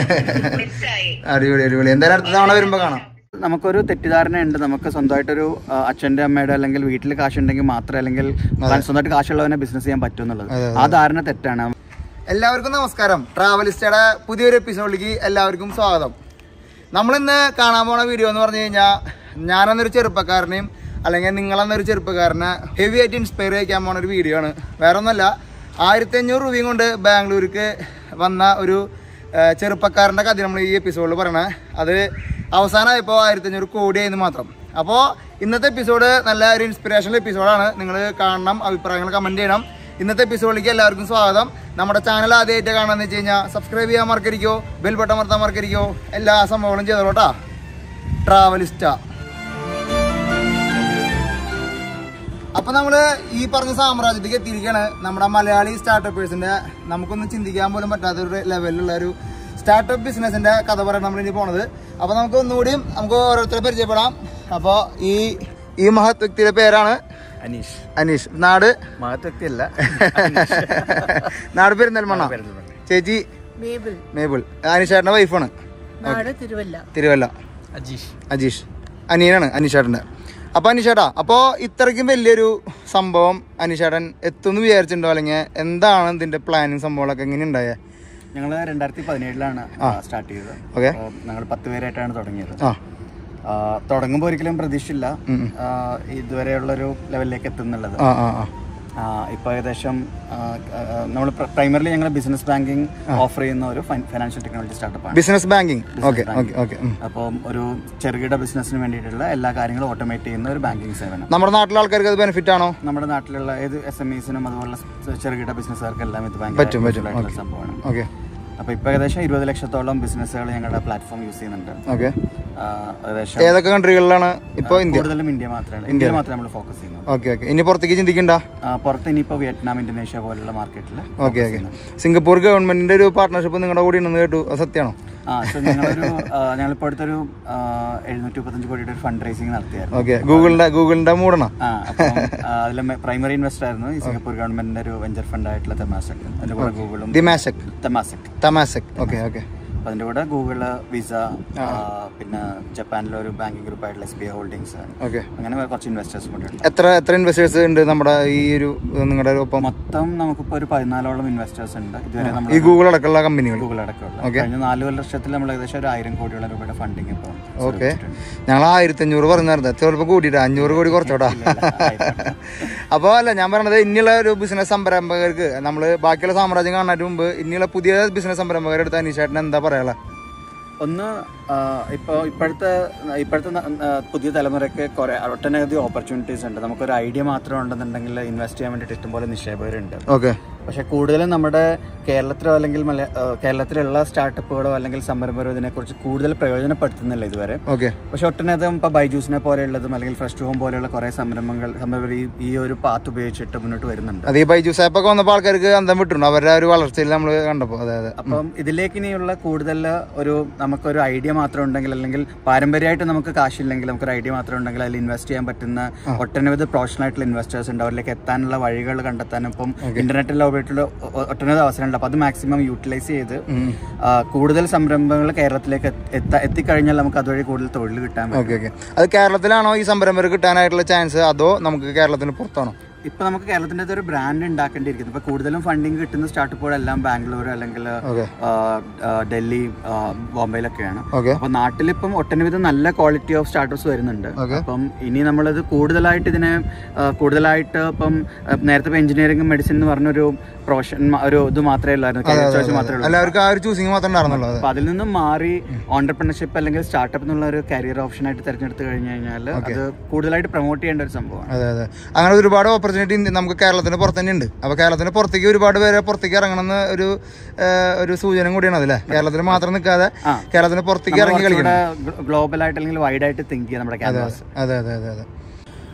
മിസ്സായി അടിപൊളി അടിപൊളി എന്തായാലും അടുത്ത തവണ വരുമ്പോ കാണാം നമുക്കൊരു തെറ്റിദ്ധാരണയുണ്ട് നമുക്ക് സ്വന്തമായിട്ടൊരു ആ, അച്ഛന്റെ അമ്മയുടെ അല്ലെങ്കിൽ വീട്ടിൽ കാശുണ്ടെങ്കിൽ മാത്രം അല്ലെങ്കിൽ സ്വന്തമായിട്ട് കാശുള്ളവനെ ബിസിനസ് ചെയ്യാൻ പറ്റും എന്നുള്ളത് ആ ധാരണ തെറ്റാണ് എല്ലാവർക്കും നമസ്കാരം ട്രാവലിസ്റ്റയുടെ പുതിയൊരു എപ്പിസോഡിലേക്ക് എല്ലാവർക്കും സ്വാഗതം നമ്മളിന്ന് കാണാൻ പോണ വീഡിയോ എന്ന് പറഞ്ഞു കഴിഞ്ഞാൽ ഞാനെന്നൊരു ചെറുപ്പക്കാരനെയും അല്ലെങ്കിൽ നിങ്ങളെന്നൊരു ചെറുപ്പക്കാരനെ ഹെവി ആയിട്ട് ഇൻസ്പയർ ചെയ്യിക്കാൻ പോണ ഒരു വീഡിയോ ആണ് വേറെ ഒന്നുമല്ല ആയിരത്തി അഞ്ഞൂറ് രൂപയും കൊണ്ട് ബാംഗ്ലൂർക്ക് വന്ന ഒരു ആ, ചെറുപ്പക്കാരൻ്റെ കഥ നമ്മൾ ഈ എപ്പിസോഡിൽ പറയണേ അത് അവസാനമായപ്പോൾ ആയിരത്തി അഞ്ഞൂറ് കോടിയായിരുന്നു മാത്രം അപ്പോൾ ഇന്നത്തെ എപ്പിസോഡ് നല്ല ഒരു ഇൻസ്പിറേഷണൽ എപ്പിസോഡാണ് നിങ്ങൾ കാണണം അഭിപ്രായങ്ങൾ കമൻറ്റ് ചെയ്യണം ഇന്നത്തെ എപ്പിസോഡിലേക്ക് എല്ലാവർക്കും സ്വാഗതം നമ്മുടെ ചാനൽ ആദ്യമായിട്ട് കാണാന്ന് വെച്ച് കഴിഞ്ഞാൽ സബ്സ്ക്രൈബ് ചെയ്യാൻ മറക്കരിക്കോ ബെൽ ബട്ടൺ മർത്താൻ മറക്കരിക്കോ എല്ലാ സംഭവങ്ങളും ചെയ്തോട്ടാ ട്രാവലിസ്റ്റ അപ്പൊ നമ്മള് ഈ പറഞ്ഞ സാമ്രാജ്യത്തേക്ക് എത്തിയിരിക്കുകയാണ് നമ്മുടെ മലയാളി സ്റ്റാർട്ടപ്പേഴ്സിന്റെ നമുക്കൊന്നും ചിന്തിക്കാൻ പോലും പറ്റാത്ത ഒരു ലെവലിലുള്ള ഒരു സ്റ്റാർട്ടപ്പ് ബിസിനസിന്റെ കഥ പറയാൻ നമ്മൾ ഇനി പോണത് അപ്പൊ നമുക്ക് ഒന്നുകൂടിയും നമുക്ക് ഓരോരുത്തരെ പരിചയപ്പെടാം അപ്പൊ ഈ ഈ മഹത് വ്യക്തിയുടെ പേരാണ് അനീഷ് അനീഷ് നാട് മഹത്വത്തിയല്ല നാട് പെരുന്തൽമണ്ണ ചേച്ചി മേബിൾ മേബിൾ അനീഷേട്ടന്റെ വൈഫാണ് നാട് തിരുവല്ല തിരുവല്ല അജീഷ് അജീഷ് അനിയനാണ് അനീഷേട്ടൻ്റെ അപ്പോൾ അനീഷേട്ടാ അപ്പോൾ ഇത്രയ്ക്കും വലിയൊരു സംഭവം അനീഷേട്ടൻ എത്തുമെന്ന് വിചാരിച്ചിട്ടുണ്ടോ അല്ലെങ്കിൽ എന്താണ് ഇതിന്റെ പ്ലാനിങ് സംഭവങ്ങളൊക്കെ എങ്ങനെ ഉണ്ടായേ ഞങ്ങൾ രണ്ടായിരത്തി പതിനേഴിലാണ് സ്റ്റാർട്ട് ചെയ്തത് ഓക്കെ ഞങ്ങൾ പത്ത് പേരായിട്ടാണ് തുടങ്ങിയത് ആ ആ, തുടങ്ങുമ്പോൾ ഒരിക്കലും പ്രതീക്ഷയില്ല ആ, ഇതുവരെയുള്ളൊരു ലെവലിലേക്ക് എത്തുന്നുള്ളത് ആ ആ ആ ആ, ഇപ്പൊ ഏകദേശം നമ്മൾ പ്രൈമറിലി ഞങ്ങൾ ബിസിനസ് ബാങ്കിങ് ഓഫർ ചെയ്യുന്ന ഒരു ഫൈനാൻഷ്യൽ ടെക്നോളജി സ്റ്റാർട്ടപ്പാണ് business banking okay okay okay അപ്പം ഒരു ചെറുകിട ബിസിനസ്സിന് വേണ്ടിയിട്ടുള്ള എല്ലാ കാര്യങ്ങളും ഓട്ടോമേറ്റ് ചെയ്യുന്ന ഒരു ബാങ്കിങ് സേവനം നമ്മുടെ നാട്ടിലെ ആൾക്കാർക്ക് അത് ബെനിഫിറ്റ് ആണോ നമ്മുടെ നാട്ടിലുള്ള ഏത് എസ് എം ഇസിനും അതുപോലുള്ള ചെറുകിട ബിസിനസ്സുകാർക്കെല്ലാം ഇത് പറ്റും, പറ്റും. ഭയങ്കര സംഭവമാണ് ഓക്കെ അപ്പൊ ഇപ്പൊ ഏകദേശം ഇരുപത് ലക്ഷത്തോളം ബിസിനസ്സുകൾ ഞങ്ങളുടെ പ്ലാറ്റ്ഫോം യൂസ് ചെയ്യുന്നുണ്ട് ഓക്കെ ആ, ഏകദേശം ഏതൊക്കെ കൺട്രികളിലാണ് ഇപ്പോൾ ഇന്ത്യ കൂടുതലും ഇന്ത്യ മാത്രമാണ് ഇന്ത്യയിൽ മാത്രമേ നമ്മൾ ഫോക്കസ് ചെയ്യുന്നത് ഓക്കെ ഓക്കെ ഇനി പുറത്തേക്ക് ചിന്തിക്കണ്ട ആ, പുറത്ത് ഇനിയിപ്പോൾ വിയറ്റ്നാം ഇന്തോനേഷ്യ പോലുള്ള മാർക്കറ്റിൽ ഓക്കെ ഓക്കെ സിംഗപ്പൂർ ഗവൺമെന്റിന്റെ ഒരു പാർട്ട്ണർഷിപ്പ് നിങ്ങളുടെ കൂടെ ഉണ്ടെന്ന് കേട്ടു അത് സത്യമാണോ ആ സോ ഞങ്ങളൊരു ആ, ഞങ്ങളിപ്പോൾ അടുത്തൊരു എഴുന്നൂറ്റി മുപ്പത്തഞ്ച് കോടിയുടെ ഒരു ഫണ്ട് റൈസിങ് നടത്തിയായിരുന്നു ഓക്കെ ഗൂഗിളിന്റെ ഗൂഗിളിന്റെ മൂടണം ആ അപ്പം അതിൽ പ്രൈമറി ഇൻവെസ്റ്റർ ആയിരുന്നു ഈ സിംഗപ്പൂർ ഗവൺമെന്റിന്റെ ഒരു വെഞ്ചർ ഫണ്ട് ആയിട്ടുള്ള തെമാസക് അതിന്റെ കൂടെ ഗൂഗിളും ദിമാസക് തെമാസക് തമാസക് ഓക്കെ ഓക്കെ അപ്പൊ അതിന്റെ കൂടെ ഗൂഗിള് വിസ പിന്നെ ജപ്പാനിലെ ഒരു ബാങ്കിങ് ഗ്രൂപ്പ് ആയിട്ടുള്ള S B I holdings okay അങ്ങനെ കുറച്ച് ഇൻവെസ്റ്റേഴ്സും കൂടെ ഉണ്ട് എത്ര എത്ര ഇൻവെസ്റ്റേഴ്സ് ഉണ്ട് നമ്മുടെ ഈ ഒരു നിങ്ങളുടെ ഒരു ഒപ്പം മൊത്തം നമുക്കിപ്പോൾ ഒരു പതിനാലോളം ഇൻവെസ്റ്റേഴ്സ് ഉണ്ട് ഇതുവരെ നമ്മൾ ഈ ഗൂഗിൾ അടക്കമുള്ള കമ്പനികൾ ഗൂഗിൾ അടക്കമുള്ള കഴിഞ്ഞ നാല് വർഷത്തിൽ നമ്മൾ ഏകദേശം ഒരു ആയിരം കോടിയോളം രൂപയുടെ ഫണ്ടിങ് ഇപ്പോൾ ഓക്കെ ഞങ്ങൾ ആയിരത്തി അഞ്ഞൂറ് പറഞ്ഞായിരുന്നു എത്ര ചിലപ്പോൾ കൂട്ടിയിട്ട് അഞ്ഞൂറ് കോടി കുറച്ചോടാ അപ്പോൾ അല്ല ഞാൻ പറഞ്ഞത് ഇനിയുള്ള ഒരു ബിസിനസ് സംരംഭകർക്ക് നമ്മൾ ബാക്കിയുള്ള സാമ്രാജ്യം കാണാൻ മുമ്പ് ഇനിയുള്ള പുതിയ ബിസിനസ് സംരംഭകരുടെ അടുത്ത് അനീഷേട്ടൻ എന്താ പറയാ ഒന്ന് ഇപ്പോൾ ഇപ്പോഴത്തെ ഇപ്പോഴത്തെ ന- ആ, പുതിയ തലമുറയ്ക്ക് കുറെ ഒട്ടനവധി ഓപ്പർച്യൂണിറ്റീസ് ഉണ്ട് നമുക്കൊരു ഐഡിയ മാത്രം ഉണ്ടെന്നുണ്ടെങ്കിൽ ഇൻവെസ്റ്റ് ചെയ്യാൻ വേണ്ടിയിട്ട് ഇഷ്ടംപോലെ നിക്ഷേപകരുണ്ട് ഓക്കെ പക്ഷെ കൂടുതലും നമ്മുടെ കേരളത്തിലോ അല്ലെങ്കിൽ മല ആ, കേരളത്തിലുള്ള സ്റ്റാർട്ടപ്പുകളോ അല്ലെങ്കിൽ സംരംഭകരോ ഇതിനെക്കുറിച്ച് കൂടുതൽ പ്രയോജനപ്പെടുത്തുന്നില്ല ഇതുവരെ ഓക്കെ പക്ഷെ ഒട്ടനവധം ഇപ്പോൾ ബൈജൂസിനെ പോലെയുള്ളതും അല്ലെങ്കിൽ ഫ്രഷ് ഹോം പോലെയുള്ള കുറേ സംരംഭങ്ങൾ സംരംഭകർ ഈ- ഈ ഒരു പാത്ത് ഉപയോഗിച്ചിട്ട് മുന്നോട്ട് വരുന്നുണ്ട് അത് ഈ ബൈജൂസ് ആപ്പൊക്കെ വന്നപ്പോൾ ആൾക്കാർക്ക് അന്തം വിട്ടിട്ടുണ്ട് അവരുടെ ആ ഒരു വളർച്ചയിൽ നമ്മൾ കണ്ടപ്പോൾ അതെ അതെ അപ്പം ഇതിലേക്ക് ഇനിയുള്ള കൂടുതൽ ഒരു നമുക്കൊരു ഐഡിയ മാത്രം ഉണ്ടെങ്കിൽ അല്ലെങ്കിൽ പാരമ്പര്യമായിട്ട് നമുക്ക് കാശില്ലെങ്കിൽ നമുക്കൊരു ഐഡിയ മാത്രം ഉണ്ടെങ്കിൽ അതിൽ ഇൻവെസ്റ്റ് ചെയ്യാൻ പറ്റുന്ന ഒട്ടനവധി പ്രൊഫഷണൽ ആയിട്ടുള്ള ഇൻവെസ്റ്റേഴ്സ് ഉണ്ട് അവരിലേക്ക് എത്താനുള്ള വഴികൾ കണ്ടെത്താനും ഇപ്പം ഇന്റർനെറ്റിൽ പോയിട്ടുള്ള ഒ- ഒട്ടനവധി അവസരമുണ്ട് അപ്പോൾ അത് മാക്സിമം യൂട്ടിലൈസ് ചെയ്ത് ആ, കൂടുതൽ സംരംഭങ്ങൾ കേരളത്തിലേക്ക് എത്ത- എത്ത- എത്തിക്കഴിഞ്ഞാൽ നമുക്ക് അതുവഴി കൂടുതൽ തൊഴിൽ കിട്ടാൻ പറ്റും ഓക്കെ ഓക്കെ അത് കേരളത്തിലാണോ ഈ സംരംഭകർ കിട്ടാനായിട്ടുള്ള ചാൻസ് അതോ നമുക്ക് കേരളത്തിന് പുറത്താണോ ഇപ്പൊ നമുക്ക് കേരളത്തിന്റെ ഒരു ബ്രാൻഡ് ഉണ്ടാക്കേണ്ടിയിരിക്കുന്നു ഇപ്പൊ കൂടുതലും ഫണ്ടിങ് കിട്ടുന്ന സ്റ്റാർട്ടപ്പുകളെല്ലാം ബാംഗ്ലൂർ അല്ലെങ്കിൽ ഓക്കെ ആ, ആ, ഡൽഹി ആ, ബോംബെയിലൊക്കെയാണ് ഓക്കെ അപ്പൊ നാട്ടിലിപ്പം ഒട്ടനവധി നല്ല ക്വാളിറ്റി ഓഫ് സ്റ്റാർട്ടേഴ്സ് വരുന്നുണ്ട് അപ്പം ഇനി നമ്മളത് കൂടുതലായിട്ട് ഇതിനെ ആ, കൂടുതലായിട്ട് ഇപ്പം ആ, നേരത്തെ ഇപ്പൊ എഞ്ചിനീയറിംഗ് മെഡിസിൻ എന്ന് പറഞ്ഞൊരു പ്രൊഫഷൻ ഒരു ഇത് മാത്രമേ ഉള്ളായിരുന്നു കരിയർ ചോയ്സ് മാത്രമേ ഉള്ളൂ എല്ലാവർക്കും ആ ഒരു ചൂസിങ് മാത്രമേ ഉണ്ടായിരുന്നുള്ളൂ അതെ അപ്പൊ അതിൽ നിന്നും മാറി ഓണ്ടർപ്രണർഷിപ്പ് അല്ലെങ്കിൽ സ്റ്റാർട്ടപ്പ് എന്നുള്ള ഒരു കരിയർ ഓപ്ഷൻ ആയിട്ട് തിരഞ്ഞെടുത്ത് കഴിഞ്ഞു കഴിഞ്ഞാൽ അത് കൂടുതലായിട്ട് പ്രൊമോട്ട് ചെയ്യേണ്ട ഒരു സംഭവമാണ് അതെ അതെ അങ്ങനെ ഒരുപാട് ഓപ്പർച്യൂണിറ്റി നമുക്ക് കേരളത്തിന് പുറത്ത് തന്നെ ഉണ്ട് അപ്പൊ കേരളത്തിന് പുറത്തേക്ക് ഒരുപാട് പേരെ പുറത്തേക്ക് ഇറങ്ങണമെന്ന് ഒരു ഏഹ്, ഒരു സൂചന കൂടിയാണ് അതല്ലേ കേരളത്തിന് മാത്രം നിൽക്കാതെ ആ. കേരളത്തിന് പുറത്തേക്ക് ഇറങ്ങി കളിക്കണം ഗ്ലോബൽ ആയിട്ട് അല്ലെങ്കിൽ വൈഡ് ആയിട്ട് തിങ്ക് ചെയ്യാം നമ്മുടെ ക്യാൻവാസ് അതെ അതെ അതെ അതെ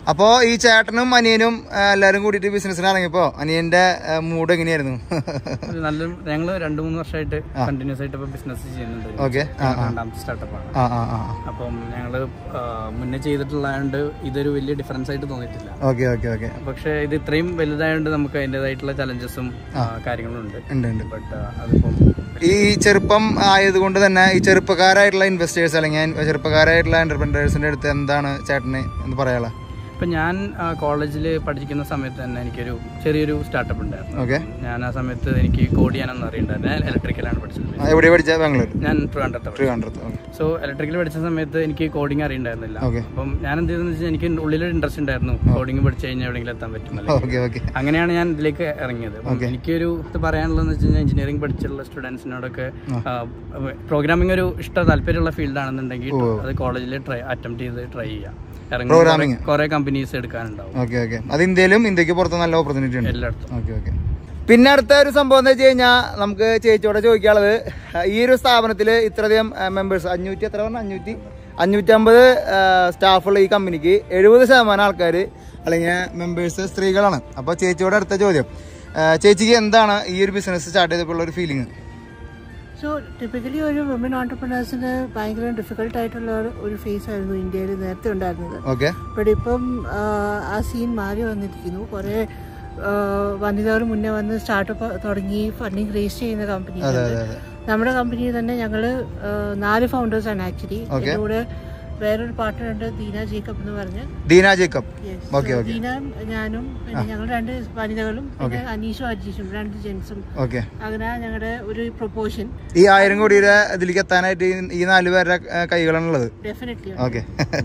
അപ്പോൾ ഈ ചേട്ടനും അനിയനും ആ, എല്ലാവരും കൂടിയിട്ട് ബിസിനസ്സിന് ഇറങ്ങിയപ്പോൾ അനിയന്റെ മൂഡ് എങ്ങനെയായിരുന്നു ഒരു നല്ല ഞങ്ങൾ രണ്ട് മൂന്ന് വർഷമായിട്ട് കണ്ടിന്യൂസ് ആയിട്ട് ഇപ്പൊ ബിസിനസ് ചെയ്യുന്നുണ്ട് ഓക്കെ ആ ആ രണ്ടാമത്തെ സ്റ്റാർട്ടപ്പാണ് ആ ആ ആ അപ്പം ഞങ്ങള് ആ, മുന്നേ ചെയ്തിട്ടുള്ളതുകൊണ്ട് ഇതൊരു വലിയ ഡിഫറൻസ് ആയിട്ട് തോന്നിയിട്ടില്ല ഓക്കെ ഓക്കെ ഓക്കെ പക്ഷെ ഇത് ഇത്രയും വലുതായതുകൊണ്ട് നമുക്ക് അതിൻ്റെതായിട്ടുള്ള ചലഞ്ചസും കാര്യങ്ങളും ഉണ്ട് ഉണ്ട് ഉണ്ട് ബട്ട് അതിപ്പം ഈ ചെറുപ്പം ആയതുകൊണ്ട് തന്നെ ഈ ചെറുപ്പക്കാരായിട്ടുള്ള ഇൻവെസ്റ്റേഴ്സ് അല്ലെങ്കിൽ ചെറുപ്പക്കാരായിട്ടുള്ള എന്റർപ്രനേഴ്സിന്റെ അടുത്ത് എന്താണ് ചേട്ടന് എന്ന് പറയാനുള്ള ഇപ്പം ഞാൻ കോളേജിൽ പഠിക്കുന്ന സമയത്ത് തന്നെ എനിക്കൊരു ചെറിയൊരു സ്റ്റാർട്ടപ്പ് ഉണ്ടായിരുന്നു ഓക്കെ ഞാൻ ആ സമയത്ത് എനിക്ക് കോഡ് ചെയ്യാനൊന്നും അറിയണ്ടായിരുന്നു ഞാൻ ഇലക്ട്രിക്കലാണ് പഠിച്ചത് എവിടെ പഠിച്ച ബാംഗ്ലൂർ ഞാൻ ട്രിവാൻഡ്രത്ത് പഠിച്ചത് ട്രിവാൻഡ്രത്ത് ഓക്കെ സോ ഇലക്ട്രിക്കൽ പഠിച്ച സമയത്ത് എനിക്ക് കോഡിംഗ് അറിയണ്ടായിരുന്നില്ല ഓക്കെ അപ്പം ഞാൻ എന്ത് ചെയ്തെന്ന് വെച്ചാൽ എനിക്ക് ഉള്ളിലൊരു ഇൻട്രസ്റ്റ് ഉണ്ടായിരുന്നു കോഡിംഗ് പഠിച്ചു കഴിഞ്ഞാൽ എവിടെയെങ്കിലും എത്താൻ പറ്റുമല്ലോ ഓക്കെ ഓക്കെ അങ്ങനെയാണ് ഞാൻ ഇതിലേക്ക് ഇറങ്ങിയത് അപ്പം എനിക്കൊരു ഇത് പറയാനുള്ളതെന്ന് വെച്ച് കഴിഞ്ഞാൽ എഞ്ചിനീയറിംഗ് പഠിച്ചിട്ടുള്ള സ്റ്റുഡൻസിനോടൊക്കെ പ്രോഗ്രാമിംഗ് ഒരു ഇഷ്ട താല്പര്യമുള്ള ഫീൽഡ് ആണെന്നുണ്ടെങ്കിൽ അത് കോളേജിൽ ട്രൈ അറ്റംപ്റ്റ് ചെയ്ത് ട്രൈ ചെയ്യാം Programming. ഇറങ്ങി കുറെ കമ്പനീസ് എടുക്കാനുണ്ടാവും ഓക്കെ ഓക്കെ അത് ഇന്ത്യയിലും ഇന്ത്യക്ക് പുറത്ത് നല്ല ഓപ്പർച്യൂണിറ്റി ഉണ്ട് എല്ലായിടത്തും ഓക്കെ ഓക്കെ പിന്നെ അടുത്ത ഒരു സംഭവം എന്ന് വെച്ച് കഴിഞ്ഞാൽ നമുക്ക് ചേച്ചിയോടെ ചോദിക്കാനുള്ളത് ഈ ഒരു സ്ഥാപനത്തിൽ ഇത്രയധികം മെമ്പേഴ്സ് അഞ്ഞൂറ്റി എത്ര പറഞ്ഞ അഞ്ഞൂറ്റി അഞ്ഞൂറ്റമ്പത് സ്റ്റാഫുള്ള ഈ കമ്പനിക്ക് എഴുപത് ശതമാനം ആൾക്കാർ അല്ലെങ്കിൽ മെമ്പേഴ്സ് സ്ത്രീകളാണ് അപ്പോൾ ചേച്ചിയോടെ അടുത്ത ചോദ്യം ആ, ചേച്ചിക്ക് എന്താണ് ഈ ഒരു ബിസിനസ് സ്റ്റാർട്ട് ചെയ്തപ്പോൾ ഒരു ഫീലിംഗ് സോ ടിപ്പിക്കലി ഒരു വിമൻ ഓണ്ടർപ്രണേഴ്സിന് ഭയങ്കര ഡിഫിക്കൽട്ട് ആയിട്ടുള്ള ഒരു- ഒരു ഫേസ് ആയിരുന്നു ഇന്ത്യയിൽ നേരത്തെ ഉണ്ടായിരുന്നത് ഓക്കെ ബട്ട് ഇപ്പം ആ, ആ സീൻ മാറി വന്നിരിക്കുന്നു കുറേ ആ, വനിതകൾ മുന്നേ വന്ന് സ്റ്റാർട്ടപ്പ് തുടങ്ങി ഫണ്ടിങ് റേസ് ചെയ്യുന്ന കമ്പനീസ് ഉണ്ട് നമ്മുടെ കമ്പനിയിൽ തന്നെ ഞങ്ങൾ നാല് ഫൗണ്ടേഴ്സ് ആണ് ആക്ച്വലി എൻ്റെ കൂടെ വേറൊരു പാർട്ട്ണർ ഉണ്ട് ദീന ജേക്കബ് എന്ന് പറഞ്ഞ് Deena Jacob Yes. Okay So, okay Deena ഞാനും പിന്നെ ഞങ്ങൾ രണ്ട് വനിതകളും പിന്നെ അനീഷും അജീഷും രണ്ട് ജെൻസും ഓക്കെ അങ്ങനെ ഞങ്ങളുടെ ഒരു പ്രൊപ്പോഷൻ ഈ ആയിരം കോടിയുടെ ഇതിലേക്ക് എത്താനായിട്ട് ഈ- ഈ നാല് പേരുടെ ആ, കൈകളാണുള്ളത് ഡെഫിനറ്റ്ലി ഓക്കെ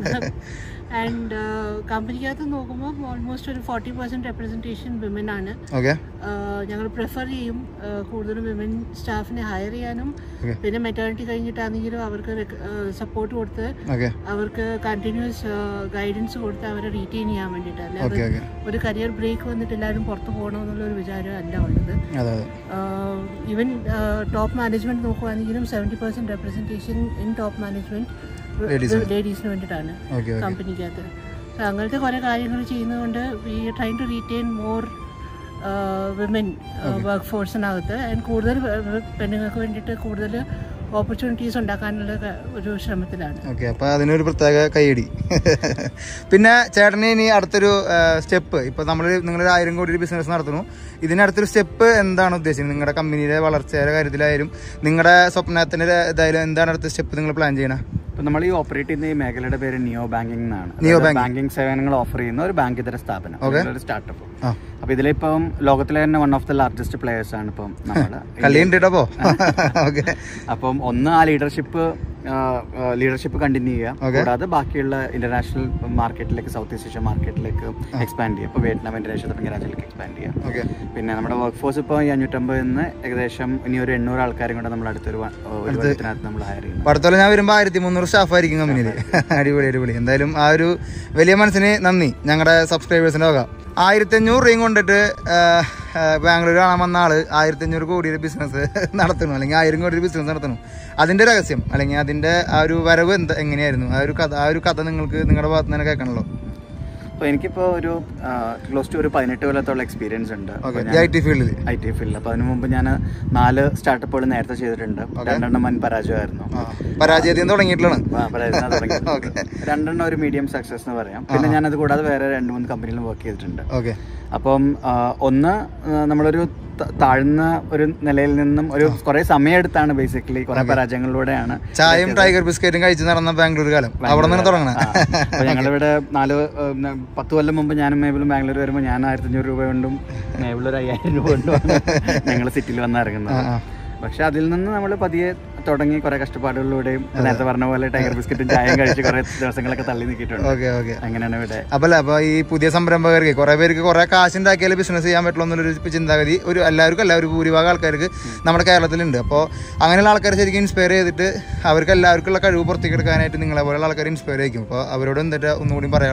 ആൻഡ് കമ്പനിക്കകത്ത് നോക്കുമ്പോൾ ഓൾമോസ്റ്റ് ഒരു ഫോർട്ടി പെർസെന്റ് റെപ്രസെൻറ്റേഷൻ വിമൻ ആണ് ഓക്കെ ഞങ്ങൾ പ്രിഫർ ചെയ്യും uh, കൂടുതലും വിമൻ സ്റ്റാഫിനെ ഹയർ ചെയ്യാനും Okay. പിന്നെ മെറ്റേണിറ്റി കഴിഞ്ഞിട്ടാണെങ്കിലും അവർക്ക് സപ്പോർട്ട് കൊടുത്ത് ഓക്കെ അവർക്ക് കണ്ടിന്യൂസ് ഗൈഡൻസ് കൊടുത്ത് അവരെ റീറ്റെയിൻ ചെയ്യാൻ വേണ്ടിയിട്ട് അല്ലാതെ ഓക്കെ ഓക്കെ ഒരു കരിയർ ബ്രേക്ക് വന്നിട്ട് എല്ലാവരും പുറത്ത് പോകണമെന്നുള്ള ഒരു വിചാരം അല്ല ഉള്ളത് അതെ അതെ ഈവൻ ടോപ്പ് മാനേജ്മെന്റ് നോക്കുവാണെങ്കിലും seventy percent representation in top management ലേഡീസിന് വേണ്ടിയിട്ടാണ് ഓക്കെ ഓക്കെ കമ്പനിക്കകത്ത് സോ അങ്ങനത്തെ കുറേ കാര്യങ്ങൾ ചെയ്യുന്നതുകൊണ്ട് we try to retain more women work ഫോഴ്സിനകത്ത് ആൻഡ് കൂടുതൽ വെ- പെണ്ണുങ്ങൾക്ക് വേണ്ടിയിട്ട് കൂടുതൽ ഓപ്പർച്യൂണിറ്റീസ് ഉണ്ടാക്കാനുള്ള ക- ഒരു ശ്രമത്തിലാണ് ഓക്കെ അപ്പൊ അതിനൊരു പ്രത്യേക കൈയടി പിന്നെ ചേട്ടന് ഇനി അടുത്തൊരു സ്റ്റെപ്പ് ഇപ്പൊ നമ്മൾ നിങ്ങളൊരു ആയിരം കോടി ഒരു ബിസിനസ് നടത്തുന്നു ഇതിനടുത്തൊരു സ്റ്റെപ്പ് എന്താണ് ഉദ്ദേശിക്കുന്നത് നിങ്ങളുടെ കമ്പനിയുടെ വളർച്ചയുടെ കാര്യത്തിലായാലും നിങ്ങളുടെ സ്വപ്നത്തിന്റെ ഇതായാലും എന്താണ് അടുത്ത സ്റ്റെപ്പ് നിങ്ങൾ പ്ലാൻ ചെയ്യണേ ഇപ്പൊ നമ്മൾ ഈ ഓപ്പറേറ്റ് ചെയ്യുന്ന ഈ മേഖലയുടെ പേര് നിയോ ബാങ്കിംഗ് എന്നാണ് നിയോ അതായത് ബാങ്കിങ്. ബാങ്കിങ് സേവനങ്ങൾ ഓഫർ ചെയ്യുന്ന ഒരു ബാങ്ക് ഇതര സ്ഥാപനം ഒരു സ്റ്റാർട്ടപ്പ് ആ അപ്പൊ ഇതിലിപ്പം ലോകത്തിലെ തന്നെ one of the largest players ആണ് ഇപ്പം നമ്മള് കളി ഉണ്ട് കേട്ടോ ഓക്കെ അപ്പം ഒന്ന് ആ ലീഡർഷിപ്പ് ലീഡർഷിപ്പ് കണ്ടിന്യൂ ചെയ്യുക കൂടാതെ ബാക്കിയുള്ള ഇന്റർനാഷണൽ മാർക്കറ്റിലേക്ക് സൗത്ത് ഈസ്റ്റ് ഏഷ്യ മാർക്കറ്റിലേക്ക് എക്സ്പാൻഡ് ചെയ്യുക ഇപ്പോൾ വിയറ്റ്നാം ഇന്തോനേഷ്യ തുടങ്ങിയ രാജ്യങ്ങളിലേക്ക് എക്സ്പാൻഡ് ചെയ്യുക ഓക്കെ പിന്നെ നമ്മുടെ വർക്ക് ഫോഴ്സ് ഇപ്പോൾ ഈ അഞ്ഞൂറ്റമ്പതിൽ നിന്ന് ഏകദേശം ഇനി ഒരു എണ്ണൂറ് ആൾക്കാരും കൂടെ നമ്മൾ അടുത്തൊരു വ- ഒരു വർഷത്തിനകത്ത് നമ്മൾ ഹയർ ചെയ്യുന്നു അപ്പൊ അടുത്ത കൊല്ലം ഞാൻ വരുമ്പോൾ ആയിരത്തി മുന്നൂറ് സ്റ്റാഫ് ആയിരിക്കും കമ്പനിയിൽ അടിപൊളി അടിപൊളി എന്തായാലും ആ ഒരു വലിയ മനസ്സിന് നന്ദി ഞങ്ങളുടെ സബ്സ്ക്രൈബേഴ്സിന്റെ വക ആയിരത്തി അഞ്ഞൂറ് രൂപയും കൊണ്ടിട്ട് ആ, ആ, ബാംഗ്ലൂർ കാണാൻ വന്ന ആള് ആയിരത്തി അഞ്ഞൂറ് കോടിയുടെ ബിസിനസ് നടത്തണം അല്ലെങ്കിൽ ആയിരം കോടിയുടെ ബിസിനസ് നടത്തണം അതിന്റെ രഹസ്യം അല്ലെങ്കിൽ അതിന്റെ ആ ഒരു വരവ് എന്താ എങ്ങനെയായിരുന്നു ആ ഒരു കഥ ആ ഒരു കഥ നിങ്ങൾക്ക് നിങ്ങളുടെ ഭാഗത്ത് നിന്ന് തന്നെ കേൾക്കണല്ലോ അപ്പോൾ എനിക്കിപ്പോൾ ഒരു ക്ലോസ് ടു ഒരു പതിനെട്ട് കൊല്ലത്തോളം എക്സ്പീരിയൻസ് ഉണ്ട് ഓക്കെ ഐ ടി ഫീൽഡിൽ ഐ ടി ഫീൽഡിൽ അപ്പോൾ അതിനു മുമ്പ് ഞാൻ നാല് സ്റ്റാർട്ടപ്പുകൾ നേരത്തെ ചെയ്തിട്ടുണ്ട് രണ്ടെണ്ണം വൻ പരാജയമായിരുന്നു പരാജയത്തിൽ നിന്ന് തുടങ്ങിയിട്ടുള്ളതാണ് ആ, പരാജയം തുടങ്ങിയത്. ഓക്കെ രണ്ടെണ്ണം ഒരു മീഡിയം സക്സസ് എന്ന് പറയാം പിന്നെ ഞാൻ അത് കൂടാതെ വേറെ രണ്ട് മൂന്ന് കമ്പനിയിലും വർക്ക് ചെയ്തിട്ടുണ്ട് ഓക്കെ അപ്പം ആ, ഒന്ന് ആ, നമ്മളൊരു ത- താഴ്ന്ന ഒരു നിലയിൽ നിന്നും ഒരു കുറെ സമയമെടുത്താണ് ബേസിക്കലി കുറെ പരാജയങ്ങളിലൂടെയാണ് ചായയും ടൈഗർ ബിസ്ക്കറ്റും കഴിച്ച് നടന്ന ബാംഗ്ലൂർ കാലം അവിടെ നിന്ന് തുടങ്ങണേ ആ, അപ്പൊ ഞങ്ങളിവിടെ നാല് ആ, ന- പത്ത് കൊല്ലം മുമ്പ് ഞാനും മേബിളും ബാംഗ്ലൂർ വരുമ്പോൾ ഞാൻ ആയിരത്തി അഞ്ഞൂറ് രൂപ കൊണ്ടും മേബിൾ ഒരു അയ്യായിരം രൂപ കൊണ്ടുമാണ് ഞങ്ങൾ സിറ്റിയിൽ വന്ന് ഇറങ്ങുന്നത് പക്ഷെ അതിൽ നിന്ന് നമ്മൾ പതിയെ തുടങ്ങി കുറെ കഷ്ടപ്പാടുകളിലൂടെയും നേരത്തെ പറഞ്ഞ പോലെ ടൈഗർ ബിസ്ക്കറ്റും ചായയും കഴിച്ച് കുറെ ദിവസങ്ങളൊക്കെ തള്ളി നിൽക്കിയിട്ടുണ്ട് ഓക്കെ ഓക്കെ അങ്ങനെയാണ് ഇവിടെ അപ്പല്ല അപ്പൊ ഈ പുതിയ സംരംഭകർക്ക് കുറെ പേർക്ക് കുറെ കാശ് ഉണ്ടാക്കിയാലേ ബിസിനസ് ചെയ്യാൻ പറ്റുള്ളൂ എന്നുള്ളൊരു ചിന്താഗതി ഒരു എല്ലാവർക്കും അല്ല ഒരു ഭൂരിഭാഗം ആൾക്കാർക്ക് നമ്മുടെ കേരളത്തിലുണ്ട് അപ്പോൾ അങ്ങനെയുള്ള ആൾക്കാരെ ശരിക്കും ഇൻസ്പയർ ചെയ്തിട്ട് അവർക്ക് എല്ലാവർക്കുള്ള കഴിവ് പുറത്തേക്ക് എടുക്കാനായിട്ട് നിങ്ങളെ പോലെയുള്ള ആൾക്കാർ ഇൻസ്പയർ ചെയ്യിക്കും അപ്പോൾ അവരോട് എന്നിട്ട് ഒന്നുകൂടി പറയാനുള്ളത്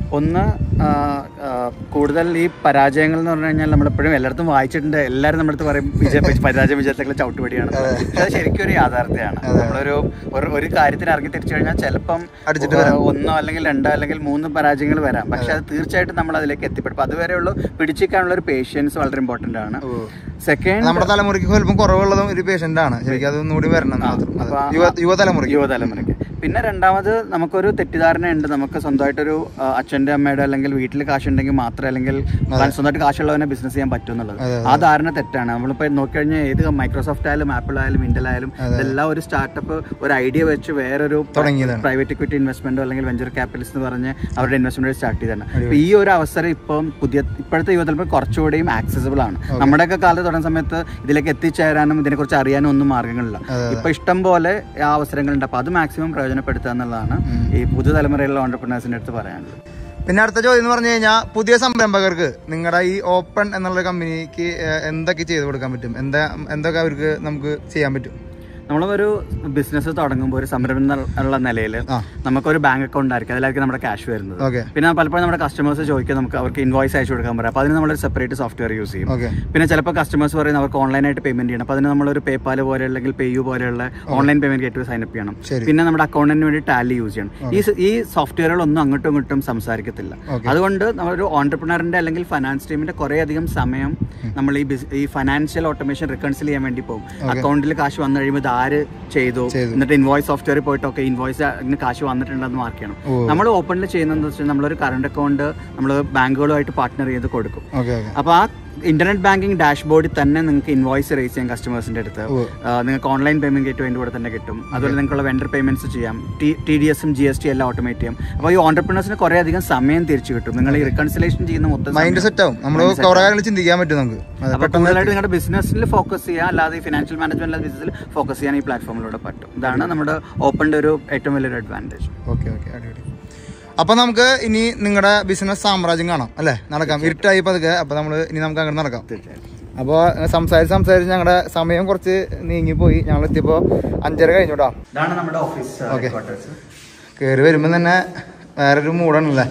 ഒന്ന് ആ, ആ, കൂടുതൽ ഈ പരാജയങ്ങൾ എന്ന് പറഞ്ഞു കഴിഞ്ഞാൽ നമ്മളെപ്പോഴും എല്ലായിടത്തും വായിച്ചിട്ടുണ്ട് എല്ലാവരും നമ്മുടെ അടുത്ത് പറയും വിജയ പരാജയ വിജയത്തിലുള്ള ചവിട്ടുപടിയാണ് പക്ഷെ അത് ശരിക്കും ഒരു യാഥാർത്ഥ്യമാണ് നമ്മളൊരു ഒരു ഒരു കാര്യത്തിന് ഇറങ്ങി തിരിച്ചു കഴിഞ്ഞാൽ ചിലപ്പം അടിച്ചിട്ട് ആ, ഒന്നോ അല്ലെങ്കിൽ രണ്ടോ അല്ലെങ്കിൽ മൂന്ന് പരാജയങ്ങൾ വരാം പക്ഷെ അത് തീർച്ചയായിട്ടും നമ്മൾ അതിലേക്ക് എത്തിപ്പെടും അപ്പൊ അതുവരെയുള്ള പിടിച്ചിരിക്കാനുള്ള ഒരു പേഷ്യൻസ് വളരെ ഇമ്പോർട്ടന്റ് ആണ് സെക്കൻഡ് നമ്മുടെ തലമുറയ്ക്ക് സ്വല്പം കുറവുള്ളതും ഒരു പേഷ്യന്റ് ആണ് ശരിക്കും അതൊന്നുകൂടി വരണം എന്ന് മാത്രം അതെ. അപ്പൊ ആ- യുവ യുവതലമുറയ്ക്ക് യുവതലമുറയ്ക്ക് പിന്നെ രണ്ടാമത് നമുക്കൊരു തെറ്റിദ്ധാരണയുണ്ട് നമുക്ക് സ്വന്തമായിട്ടൊരു ആ, അച്ഛന്റെ അമ്മയുടെ അല്ലെങ്കിൽ വീട്ടിൽ കാശുണ്ടെങ്കിൽ മാത്രമേ അല്ലെങ്കിൽ സ്വന്തമായിട്ട് കാശുള്ളവനെ ബിസിനസ് ചെയ്യാൻ പറ്റും എന്നുള്ളത് ആ ധാരണ തെറ്റാണ് നമ്മളിപ്പോൾ നോക്കിക്കഴിഞ്ഞാൽ ഏത് മൈക്രോസോഫ്റ്റ് ആയാലും ആപ്പിൾ ആയാലും ഇന്റൽ ആയാലും ഇതെല്ലാം ഒരു സ്റ്റാർട്ടപ്പ് ഒരു ഐഡിയ വെച്ച് വേറൊരു തുടങ്ങിയതാണ്. പ്രൈവറ്റ് ഇക്വിറ്റി ഇൻവെസ്റ്റ്മെന്റോ അല്ലെങ്കിൽ വെഞ്ചർ ക്യാപിറ്റലിസ്റ്റ് എന്ന് പറഞ്ഞ് അവരുടെ ഇൻവെസ്റ്റ്മെന്റ് സ്റ്റാർട്ട് ചെയ്തതാണ് അപ്പൊ ഈ ഒരു അവസരം ഇപ്പം പുതിയ ഇപ്പോഴത്തെ യുവതലമുറ കുറച്ചുകൂടിയും ആക്സസിബിൾ ആണ് നമ്മുടെയൊക്കെ കാലത്ത് തുടങ്ങുന്ന സമയത്ത് ഇതിലേക്ക് എത്തിച്ചേരാനും ഇതിനെക്കുറിച്ച് അറിയാനും ഒന്നും മാർഗ്ഗങ്ങളില്ല ഇപ്പൊ ഇഷ്ടം പോലെ ആ അവസരങ്ങളുണ്ട് അപ്പൊ അത് മാക്സിമം പ്രയോജനപ്പെടുത്തുക എന്നുള്ളതാണ് ഈ പുതുതലമുറയിലുള്ള ഓണ്ടർപ്രണേഴ്സിന്റെ അടുത്ത് പറയാനുള്ളത് പിന്നെ അടുത്ത ചോദ്യം എന്ന് പറഞ്ഞു കഴിഞ്ഞാൽ പുതിയ സംരംഭകർക്ക് നിങ്ങളുടെ ഈ ഓപ്പൺ എന്നുള്ള കമ്പനിക്ക് ഏഹ്, എന്തൊക്കെ ചെയ്തു കൊടുക്കാൻ പറ്റും എന്താ എന്തൊക്കെ അവർക്ക് നമുക്ക് ചെയ്യാൻ പറ്റും നമ്മളൊരു ബിസിനസ് തുടങ്ങുമ്പോൾ ഒരു സംരംഭം എന്നുള്ള നിലയിൽ ആ. നമുക്കൊരു ബാങ്ക് അക്കൗണ്ട് ആയിരിക്കും അതിലായിരിക്കും നമ്മുടെ ക്യാഷ് വരുന്നത് ഓക്കെ പിന്നെ പലപ്പോഴും നമ്മുടെ കസ്റ്റമേഴ്സ് ചോദിക്കുക നമുക്ക് അവർക്ക് ഇൻവോയ്സ് അയച്ചു കൊടുക്കാൻ പറയാം അപ്പോൾ അതിന് നമ്മളൊരു സെപ്പറേറ്റ് സോഫ്റ്റ്വെയർ യൂസ് ചെയ്യും ഓക്കെ പിന്നെ ചിലപ്പോൾ കസ്റ്റമേഴ്സ് പറയുന്നത് അവർക്ക് ഓൺലൈനായിട്ട് പേയ്മെന്റ് ചെയ്യണം അപ്പോൾ അതിന് നമ്മളൊരു പേപ്പാൽ പോലെ അല്ലെങ്കിൽ പേയു പോലെയുള്ള online payment gate sign up ചെയ്യണം ശരി. പിന്നെ നമ്മുടെ അക്കൗണ്ടിന് വേണ്ടി ടാലി യൂസ് ചെയ്യണം ഈ സ- ഈ സോഫ്റ്റ്വെയറുകളൊന്നും അങ്ങോട്ടും ഇങ്ങോട്ടും സംസാരിക്കത്തില്ല Okay. അതുകൊണ്ട് നമ്മളൊരു ഓണ്ടർപ്രണറിന്റെ അല്ലെങ്കിൽ ഫൈനാൻസ് ടീമിന്റെ കുറേ അധികം സമയം നമ്മൾ ഈ ബിസ്- ഈ ഫൈനാൻഷ്യൽ ഓട്ടോമേഷൻ റിക്കൺസിൽ ചെയ്യാൻ വേണ്ടി പോകും അക്കൗണ്ടിൽ കാശ് വന്നു കഴിയുമ്പോൾ ഇത് ആര് ചെയ്തു ചെയ്തു. എന്നിട്ട് ഇൻവോയ്സ് സോഫ്റ്റ്വെയർ പോയിട്ട് ഒക്കെ ഇൻവോയ്സ് കാശ് വന്നിട്ടുണ്ടെന്ന് മാർക്ക് ചെയ്യണം ഓ. നമ്മൾ ഓപ്പണിൽ ചെയ്യുന്നതെന്ന് വെച്ചാൽ നമ്മളൊരു കറണ്ട് അക്കൗണ്ട് നമ്മൾ ബാങ്കുകളുമായിട്ട് പാർട്ട്ണർ ചെയ്ത് കൊടുക്കും ഓക്കെ ഓക്കെ അപ്പോൾ ആ ഇന്റർനെറ്റ് ബാങ്കിങ് ഡാഷ്ബോർഡിൽ തന്നെ നിങ്ങൾക്ക് ഇൻവോയ്സ് റേസ് ചെയ്യാം കസ്റ്റമേഴ്സിന്റെ അടുത്ത് ഓ. ആ, നിങ്ങൾക്ക് ഓൺലൈൻ പേയ്മെന്റ് ഗേറ്റ് അതിൻ്റെ കൂടെ തന്നെ കിട്ടും അതുപോലെ നിങ്ങൾക്കുള്ള വെണ്ടർ പേയ്മെന്റ്സ് ചെയ്യാം ടി ഡി എസും ജി എസ് ടി എല്ലാം ഓട്ടോമേറ്റ് ചെയ്യാം അപ്പോൾ ഈ ഓണ്ടർപ്രണേഴ്സിന് കുറേ അധികം സമയം തിരിച്ചു കിട്ടും നിങ്ങൾ ഈ റിക്കൺസിലേഷൻ ചെയ്യുന്ന മൊത്തം മൈൻഡ് സെറ്റ് ആവും നമ്മൾ കുറെ കാര്യങ്ങൾ ചിന്തിക്കാൻ പറ്റും നമുക്ക് അതെ, അപ്പോൾ കൂടുതലായിട്ട് നിങ്ങളുടെ ബിസിനസ്സിൽ ഫോക്കസ് ചെയ്യുക അല്ലാതെ ഈ ഫിനാൻഷ്യൽ മാനേജ്മെന്റ് ബിസിനസ്സിൽ ഫോക്കസ് ചെയ്യാൻ ഈ പ്ലാറ്റ്ഫോമിലൂടെ പറ്റും ഇതാണ് നമ്മുടെ ഓപ്പണിന്റെ ഒരു ഏറ്റവും വലിയൊരു അഡ്വാൻറ്റേജ് ഓക്കെ ഓക്കെ അടിപൊളി അപ്പൊ നമുക്ക് ഇനി നിങ്ങളുടെ ബിസിനസ് സാമ്രാജ്യം കാണാം അല്ലേ നടക്കാം ഇരുട്ടായി പതുക്കെ അപ്പൊ നമ്മൾ ഇനി നമുക്ക് അങ്ങനെ നടക്കാം തീർച്ചയായിട്ടും അപ്പോൾ സംസാരിച്ച് സംസാരിച്ച് ഞങ്ങളുടെ സമയം കുറച്ച് നീങ്ങിപ്പോയി ഞങ്ങൾ എത്തിയപ്പോൾ അഞ്ചര കഴിഞ്ഞു കേട്ടോ ഇതാണ് നമ്മുടെ ഓഫീസ് Okay. ക്വാർട്ടേഴ്സ് കയറി വരുമ്പോൾ തന്നെ വേറൊരു മൂടാണല്ലേ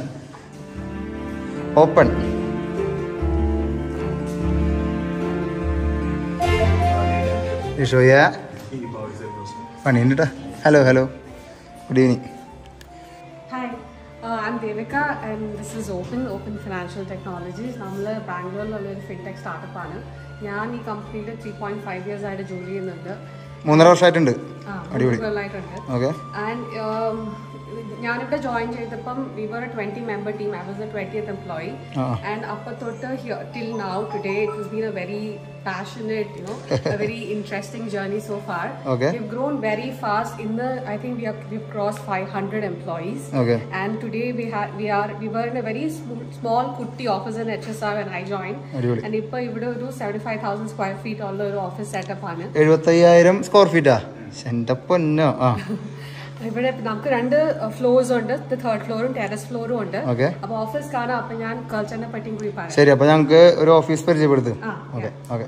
ഓപ്പൺ ഇഷോയ പണിയുണ്ട് കേട്ടോ hello hello good evening Hi, uh, I'm Devika and this is Open, Open Financial Technologies. നമ്മൾ ബാംഗ്ലൂരിലുള്ള ഒരു ഫിൻടെക് സ്റ്റാർട്ടപ്പ് ആണ് ഞാൻ ഈ കമ്പനിയിൽ ത്രീ പോയിന്റ് ഫൈവ് ഇയേഴ്സ് ആയിട്ട് ജോലി ചെയ്യുന്നുണ്ട് മൂന്നര വർഷമായിട്ടുണ്ട് ആ, അടിപൊളി. മൂന്ന് കൊല്ലമായിട്ടുണ്ട് ഓക്കെ ആൻഡ് ഞാനിവിടെ ജോയിൻ ചെയ്തപ്പം we were a twenty member team I was a ട്വന്റിയത്ത് എംപ്ലോയി ആ. ആൻഡ് അപ്പൊ തൊട്ട് till now today it was been a very passionate you know a very interesting journey so far Okay. we've grown very fast in the i think we have we've crossed 500 employees okay and today we had we are we were in a very sm- small kutti office in HSR when I joined അടിപൊളി and ഇപ്പോൾ ഇവിടെ ഒരു seventy five thousand square feet ഉള്ള ഒരു office setup ആണ് എഴുപത്തയ്യായിരം square ഫീറ്റാ എൻ്റെ പൊന്നോ ആ ഇവിടെ നമുക്ക് രണ്ട് ഫ്ലോർസ് ഉണ്ട് തേർഡ് ഫ്ലോറും ടെറസ് ഫ്ലോറും ഉണ്ട് ഓക്കെ അപ്പൊ ഓഫീസ് കാണാം അപ്പൊ ഞാൻ കൾച്ചറിനെ പറ്റിയും കൂടി പറയാം ശരി അപ്പോൾ ഞങ്ങൾക്ക് ഒരു ഓഫീസ് പരിചയപ്പെടുത്ത് ആ okay okay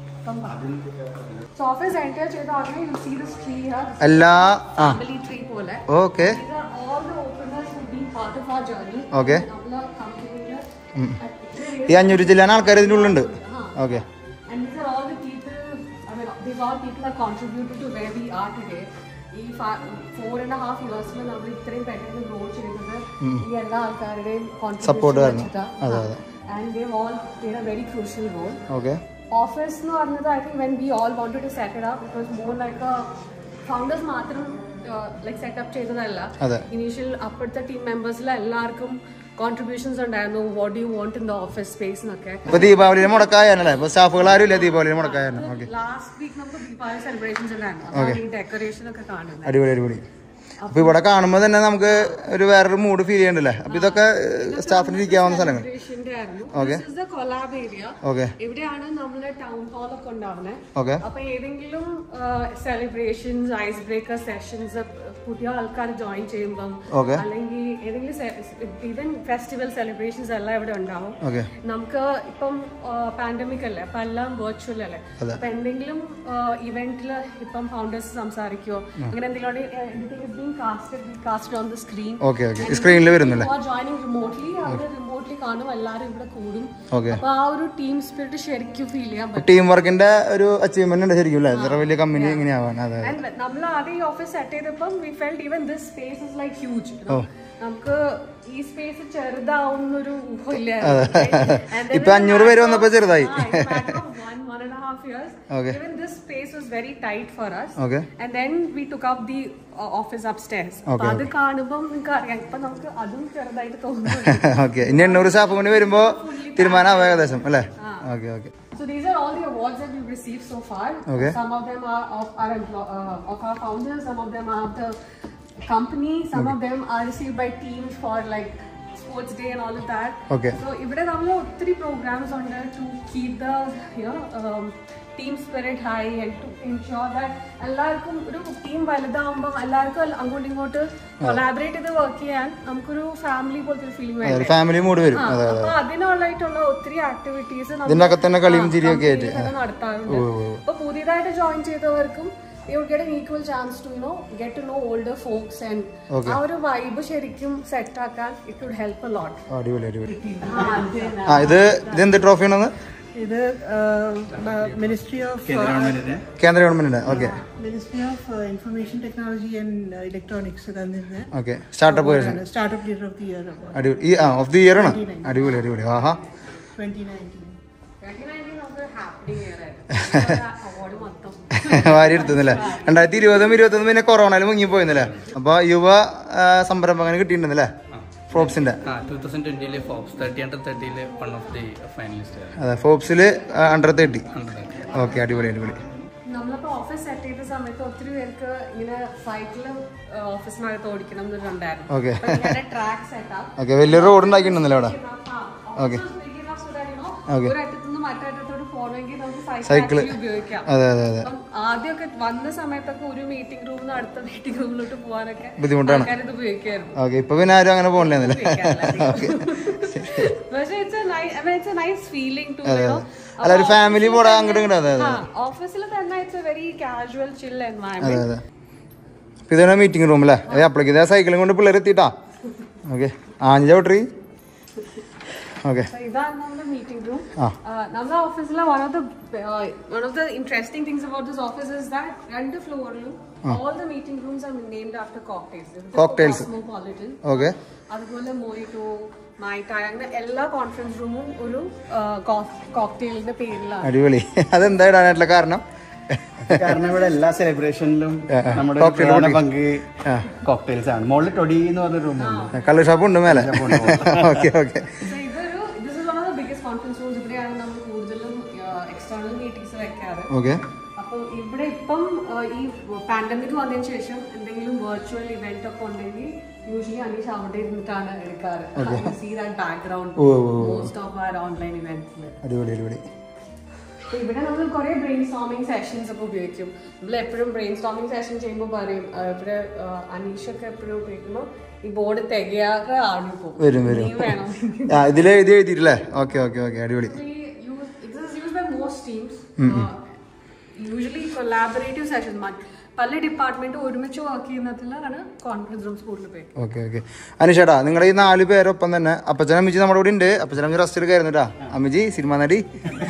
so office enter ചെയ്ത ഉടനെ you see this tree here എല്ലാ ആ ഫാമിലി ട്രീ പോലെ okay These are all the openers who've been part of our journey. Okay നമ്മളെ company-ല് ഈ അഞ്ഞൂറ് ജില്ലാൻ ആൾക്കാർ ഇതിൻ്റെ ഉള്ളിലുണ്ട് okay And these are all the people, I mean, these all people have contributed to where we are today. ഈ four and half ഇയേഴ്സിൽ നമ്മൾ ഇത്രയും പെട്ടെന്ന് ഗ്രോ ചെയ്തത് ഈ എല്ലാ ആൾക്കാരുടെയും Support കോൺട്രിബ്യൂഷൻ കാരണം. വെച്ചിട്ടാ അതെ, അതെ. And they all played a very crucial role okay office എന്ന് പറഞ്ഞത് I think when we all wanted to set it up it was more like a founders മാത്രം ലൈക്ക് സെറ്റപ്പ് ചെയ്തതല്ല അതെ. ഇനീഷ്യൽ അപ്പോഴത്തെ ടീം മെമ്പേഴ്സിൽ എല്ലാവർക്കും കോൺട്രിബ്യൂഷൻസ് ഉണ്ടായിരുന്നു what do want in the office space എന്നൊക്കെ ഇപ്പൊ ദീപാവലിയിൽ മുടക്കായാലേ ഇപ്പൊ സ്റ്റാഫുകൾ ആരും ഇല്ല ദീപാവലിയിൽ മുടക്കായിരുന്നു ഓക്കെ ലാസ്റ്റ് വീക്ക് നമുക്ക് ദീപാവലി സെലിബ്രേഷൻസ് ഉണ്ടായിരുന്നു അപ്പൊ ഈ ഡെക്കറേഷൻ ഒക്കെ കാണുന്നത് അടിപൊളി അടിപൊളി അപ്പൊ ഇവിടെ കാണുമ്പോൾ തന്നെ നമുക്ക് ഒരു വേറൊരു മൂഡ് ഫീൽ ചെയ്യണ്ടല്ലേ അപ്പൊ ഇതൊക്കെ സ്റ്റാഫിന് ഇരിക്കാവുന്ന സ്ഥലങ്ങൾ സെലിബ്രേഷന്റെ കാണിക്കായിരുന്നു Okay. This is the collab area. Okay ഇവിടെയാണ് നമ്മളെ ടൗൺ ഹാൾ ഒക്കെ ഉണ്ടാവുന്നത് ഓക്കെ അപ്പൊ ഏതെങ്കിലും സെലിബ്രേഷൻസ് ഐസ് ബ്രേക്കർ സെഷൻസ് പുതിയ ആൾക്കാർ ജോയിൻ ചെയ്യുമ്പം Okay. അല്ലെങ്കിൽ ഏതെങ്കിലും ഈവൻ ഫെസ്റ്റിവൽ സെലിബ്രേഷൻസ് എല്ലാം ഇവിടെ ഉണ്ടാവും ഓക്കെ നമുക്ക് ഇപ്പം പാൻഡമിക് അല്ലേ അപ്പൊ എല്ലാം വെർച്വൽ അല്ലേ അപ്പൊ എന്തെങ്കിലും ഇവന്റിൽ ഇപ്പം ഫൗണ്ടേഴ്സ് സംസാരിക്കോ അങ്ങനെ എന്തെങ്കിലും casted on the screen okay okay സ്ക്രീനിൽ വരുന്നില്ലേ ജോയിനിങ് റിമോട്ട്ലി അവർ റിമോട്ട്ലി കാണും എല്ലാവരും ഇവിടെ കൂടും ഓക്കെ അപ്പൊ ആ ഒരു ടീം സ്പിരിറ്റ് ശരിക്കും ഫീൽ ചെയ്യാൻ പറ്റും ടീം വർക്കിന്റെ ഒരു അച്ചീവ്മെന്റ് ഉണ്ട് ശരിക്കും അല്ലേ ഇത്ര വലിയ കമ്പനി ഇങ്ങനെയാവാൻ അതെ ആൻഡ് നമ്മൾ ആദ്യം ഈ ഓഫീസ് സെറ്റ് ചെയ്തപ്പം we felt even this space is like huge നമുക്ക് ഈ സ്പേസ് ചെറുതാവുന്നൊരു ഊഹമില്ല ഇപ്പൊ അഞ്ഞൂറ് പേര് വന്നപ്പോ ചെറുതായി Okay. Even this space was very tight for us. Okay And then we took up the uh, office upstairs. അപ്പൊ അത് കാണുമ്പോൾ നിങ്ങൾക്ക് അറിയാം ഇപ്പൊ നമുക്ക് അതും ചെറുതായിട്ട് തോന്നുന്നു ഓക്കെ ഇനി എണ്ണൂറ് സ്റ്റാഫ് കൂടി വരുമ്പോ തീരുമാനമാവും ഏകദേശം അല്ലേ okay okay So these are all the awards that we've received so far. Okay. Some of them are of our emplo- uh, of our founders. Some of them are of the company. Some of them are received by teams for like sports day and all of that. Okay. So ഇവിടെ നമ്മൾ ഒത്തിരി programs ഉണ്ട് to keep the you know team spirit high and to ensure that എല്ലാവർക്കും ഒരു team വലുതാവുമ്പം എല്ലാവർക്കും അങ്ങോട്ടും ഇങ്ങോട്ട് collaborate ചെയ്ത് വർക്ക് ചെയ്യാൻ നമുക്കൊരു ഫാമിലി പോലത്തെ ഒരു ഫീലിംഗ് വേണം ഫാമിലി മൂഡ് വരും അതെ അപ്പൊ അതിനുള്ളതായിട്ടുള്ള ഒത്തിരി ആക്ടിവിറ്റീസ് ഇതിന്റെ അകത്ത് തന്നെ കളിയും ചിരിയൊക്കെ ആയിട്ട് നടത്താറുണ്ട് അപ്പൊ പുതിയതായിട്ട് ജോയിൻ ചെയ്തവർക്കും you get an equal chance to you know get to know older folks and ആ ഒരു വൈബ് ശരിക്കും സെറ്റ് ആക്കാൻ ഇറ്റ് വുഡ് ഹെൽപ്പ് ലോട്ട് അടിപൊളി അടിപൊളി ആ ഇത് ഇത് എന്ത് ട്രോഫിയാണെന്ന് ഇത് മിനിസ്ട്രി ഓഫ് കേന്ദ്ര ഗവൺമെന്റിന്റെ okay ministry of information technology and electronics തന്നിരുന്ന okay startup person startup leader of the year അടിപൊളി ഈ ആ ഓഫ് ദി ഇയർ ആണ് അടിപൊളി അടിപൊളി ആഹാ ട്വന്റി നയൻറ്റീൻ അവാർഡ് മൊത്തം വാരി എടുത്തുന്നില്ലേ രണ്ടായിരത്തി ഇരുപതും ഇരുപത്തൊന്നും പിന്നെ കൊറോണയിൽ മുങ്ങിപ്പോയിരുന്നില്ലേ അപ്പൊ യുവ ആ, സംരംഭകന് കിട്ടിയിട്ടുണ്ടെന്നല്ലേ ഫോബ്സിന്റെ ആ ടൂ തൗസൻഡ് ട്വന്റിയിലെ ഫോബ്സ് തേർട്ടി അണ്ടർ തേർട്ടിയിലെ വൺ ഓഫ് ദി ഫൈനലിസ്റ്റ് അതെ ഫോബ്സില് അണ്ടർ തേർട്ടി ഓക്കെ അടിപൊളി അടിപൊളി നമ്മളിപ്പോ ഓഫീസ് സെറ്റ് ചെയ്ത സമയത്ത് ഒത്തിരി പേർക്ക് ഇങ്ങനെ സൈക്കിള് ഓഫീസിനകത്ത് ഓടിക്കണം എന്നുണ്ടായിരുന്നു ഓക്കെ ട്രാക്ക് സെറ്റപ്പ് ഓക്കെ വലിയ റോഡ് ഉണ്ടാക്കിയിട്ടുണ്ടല്ലോ അവിടെ Okay. Okay. ഒരു അറ്റത്തുനിന്ന് മറ്റേ അറ്റത്തോട്ട് പോകണമെങ്കിൽ നമുക്ക് Cycle. സൈക്കിൾ ഉപയോഗിക്കാം അതെ അതെ അതെ അപ്പം ആദ്യമൊക്കെ വന്ന സമയത്തൊക്കെ ഒരു മീറ്റിംഗ് റൂമിൽ അടുത്ത മീറ്റിംഗ് റൂമിലോട്ട് പോകാനൊക്കെ ബുദ്ധിമുട്ടാണ് ആൾക്കാർ ഇത് ഉപയോഗിക്കായിരുന്നു ഓക്കെ ഇപ്പൊ പിന്നെ ആരും അങ്ങനെ പോകണില്ലെന്നല്ലേ പക്ഷേ it's it's a nice feeling to അല്ല ഒരു ഫാമിലി പോടാ അങ്ങോട്ടും ഇങ്ങോട്ടും അതെ അതെ ഓഫീസിൽ തന്നെ it's a very casual chill അതെ എൻവയൺമെന്റ് അതെ ഇപ്പൊ ഇതാണ് മീറ്റിംഗ് റൂം അല്ലേ അതെ അപ്പോഴേക്ക് ഇതേ സൈക്കിളും കൊണ്ട് പിള്ളേർ എത്തിയിട്ടാ ഓക്കെ ആഞ്ഞ ചവിട്ടറി ഓക്കെ ഇതാണ് നമ്മുടെ മീറ്റിംഗ് റൂം ആ. നമ്മുടെ ഓഫീസിലെ one of the one of the interesting things about this office is that രണ്ട് ഫ്ലോറിലും all the meeting rooms are named after cocktails Cocktails. Cosmopolitan okay അതുപോലെ മൊയ്റ്റോ മൈറ്റായ് അങ്ങനെ എല്ലാ കോൺഫറൻസ് റൂമും ഒരു കോക്ടെയിലിന്റെ പേരിലാണ് അടിപൊളി അതെന്താ ഇടാനായിട്ടുള്ള കാരണം കാരണം ഇവിടെ എല്ലാ സെലിബ്രേഷനിലും നമ്മുടെ ഒരു Cocktail പ്രധാന പൊടി. പങ്ക് കോക്ടെയിൽസ് ആണ് മുകളിൽ ടൊടി എന്ന് പറഞ്ഞ റൂമുണ്ട് കള്ള് ഷാപ്പ് ഉണ്ട് മേലെ ഓക്കെ ഓക്കെ So ഇതൊരു this is one of the biggest conference rooms ഇവിടെയാണ് നമ്മൾ കൂടുതലും എക്സ്റ്റേണൽ മീറ്റിംഗ്സ് വെക്കാറ് ഓക്കെ അപ്പോൾ ഇവിടെ ഇപ്പം ആ, ഈ പാൻഡമിക് വന്നതിന് ശേഷം എന്തെങ്കിലും വെർച്വൽ ഇവന്റ് ഒക്കെ ഉണ്ടെങ്കിൽ യൂഷ്വലി അനീഷ് അവിടെ ഇരുന്നിട്ടാണ് എടുക്കാറ് see that background most of our online ഇവന്റ്സിൽ അടിപൊളി അടിപൊളി അപ്പൊ ഇവിടെ നമ്മൾ കുറെ ബ്രെയിൻ സ്റ്റോമിംഗ് സെഷൻസ് ഒക്കെ ഉപയോഗിക്കും നമ്മൾ എപ്പോഴും ബ്രെയിൻ സ്റ്റോമിംഗ് സെഷൻ ചെയ്യുമ്പോൾ പറയും ആ, ഇവിടെ ആ, അനീഷ് ഒക്കെ എപ്പോഴും ഉപയോഗിക്കുമ്പോൾ ഈ ബോർഡ് തികയാതെ ആടി പോകും വരും വരും നീ വേണം ആ ഇതിൽ എഴുതി എഴുതിയിട്ടില്ലേ ഓക്കെ ഓക്കെ ഓക്കെ അടിപൊളി this is used by most teams. Uh, usually collaborative sessions. മറ്റ് പല ഡിപ്പാർട്ട്മെന്റ് ഒരുമിച്ച് വർക്ക് ചെയ്യുന്നതിലാണ് കോൺഫറൻസ് റൂംസ് കൂടുതൽ ഉപയോഗിക്കും ഓക്കെ ഓക്കെ അനുഷേട്ടാ നിങ്ങളുടെ ഈ നാല് പേരൊപ്പം തന്നെ അപ്പച്ചൻ അമ്മച്ചി നമ്മുടെ കൂടെ ഉണ്ട് അപ്പച്ചൻ അമ്മച്ചി റെസ്റ്റ് എടുക്കായിരുന്നു കേട്ടാ അമ്മച്ചി സിനിമ നടി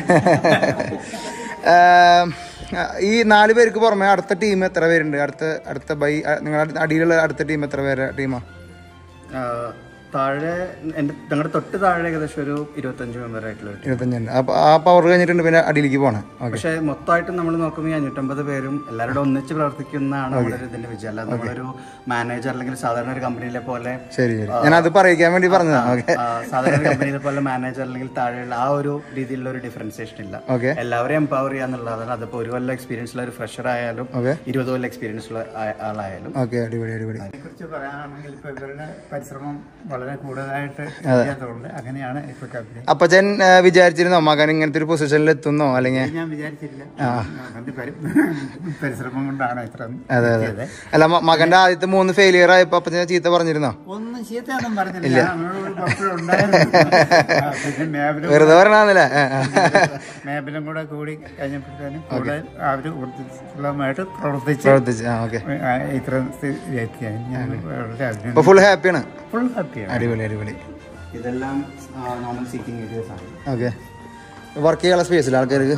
ഏം, ഈ നാല് പേർക്ക് പുറമെ അടുത്ത ടീം എത്ര പേരുണ്ട് അടുത്ത അടുത്ത ബൈ നിങ്ങളുടെ അടിയിലുള്ള അടുത്ത ടീം എത്ര പേര് ടീമാ ആ, താഴെ എൻ്റെ ഞങ്ങളുടെ തൊട്ട് താഴെ ഏകദേശം ഒരു ഇരുപത്തഞ്ച് മെമ്പർ ആയിട്ടുള്ള ഒരു team. ഇരുപത്തഞ്ചുണ്ട് അപ്പൊ ആ പവർ കഴിഞ്ഞിട്ടുണ്ട് പിന്നെ അടിയിലേക്ക് പോണേ ഓക്കെ പക്ഷേ മൊത്തമായിട്ട് നമ്മൾ നോക്കുമ്പോൾ ഈ അഞ്ഞൂറ്റമ്പത് പേരും എല്ലാവരും ഒന്നിച്ച് പ്രവർത്തിക്കുന്നതാണ് നമ്മുടെ ഒരു ഇതിന്റെ വിജയം അല്ലാതെ നമ്മളൊരു മാനേജർ അല്ലെങ്കിൽ സാധാരണ ഒരു കമ്പനിയിലെ പോലെ ശരി ശരി ഞാൻ അത് പറയിക്കാൻ വേണ്ടി പറഞ്ഞതാ ഓക്കെ ആ, സാധാരണ കമ്പനിയിലെ പോലെ മാനേജർ അല്ലെങ്കിൽ താഴെയുള്ള ആ ഒരു രീതിയിലുള്ള ഒരു ഡിഫറൻസിയേഷൻ ഇല്ല ഓക്കെ എല്ലാവരെയും എംപവർ ചെയ്യാന്നുള്ളതാണ് അതിപ്പോ ഒരു കൊല്ലം എക്സ്പീരിയൻസ് ഉള്ള ഒരു ഫ്രഷർ ആയാലും ഓക്കെ ഇരുപത് കൊല്ലം എക്സ്പീരിയൻസ് ഉള്ള ആ- ആളായാലും ഓക്കെ അടിപൊളി അടിപൊളി കുറിച്ച് പറയാനാണെങ്കിൽ ഇപ്പൊ ഇവരുടെ പരിശ്രമം വളരെ കൂടുതലായിട്ട് ചെയ്യാത്തുള്ളത് അങ്ങനെയാണ് ഇപ്പൊ കമ്പനി അപ്പച്ചൻ ആ, വിചാരിച്ചിരുന്നോ മകൻ ഇങ്ങനത്തെ ഒരു പൊസിഷനിൽ എത്തുന്നോ അല്ലെങ്കിൽ ഞാൻ വിചാരിച്ചില്ല മകന്റെ പരി- പരിശ്രമം കൊണ്ടാണ് ഇത്ര അതെ അതെ എത്തിയത്. അല്ല മ- മകന്റെ ആദ്യത്തെ മൂന്ന് ഫെയിലിയർ ആയപ്പോ അപ്പച്ചനെ ചീത്ത പറഞ്ഞിരുന്നോ ഒന്നും ചീത്തയൊന്നും പറഞ്ഞില്ല നമ്മളോട് പപ്പഴും ഉണ്ടായിരുന്നു ആ, പിന്നെ മേബിലും വെറുതെ പറയണമെന്നില്ല മേബിലും കൂടെ കൂടി കഴിഞ്ഞപ്പോഴത്തേനും കൂടെ അവര് ഊർജ്ജസ്വലമായിട്ട് പ്രവർത്തിച്ച് പ്രവർത്തിച്ച് ആ ഓക്കെ ആ, ഇത്ര എത്തിയാണ് ഞാൻ വളരെ അപ്പൊ അഭിനന്ദി ഫുൾ ഹാപ്പിയാണ് ഫുൾ ഹാപ്പിയാണ് അടിപൊളി അടിപൊളി ഇതെല്ലാം നോർമൽ സീറ്റിംഗ് ഏരിയസ് ആണ് ഓക്കെ വർക്ക് ചെയ്യാനുള്ള സ്പേസില്ല ആൾക്കാർക്ക്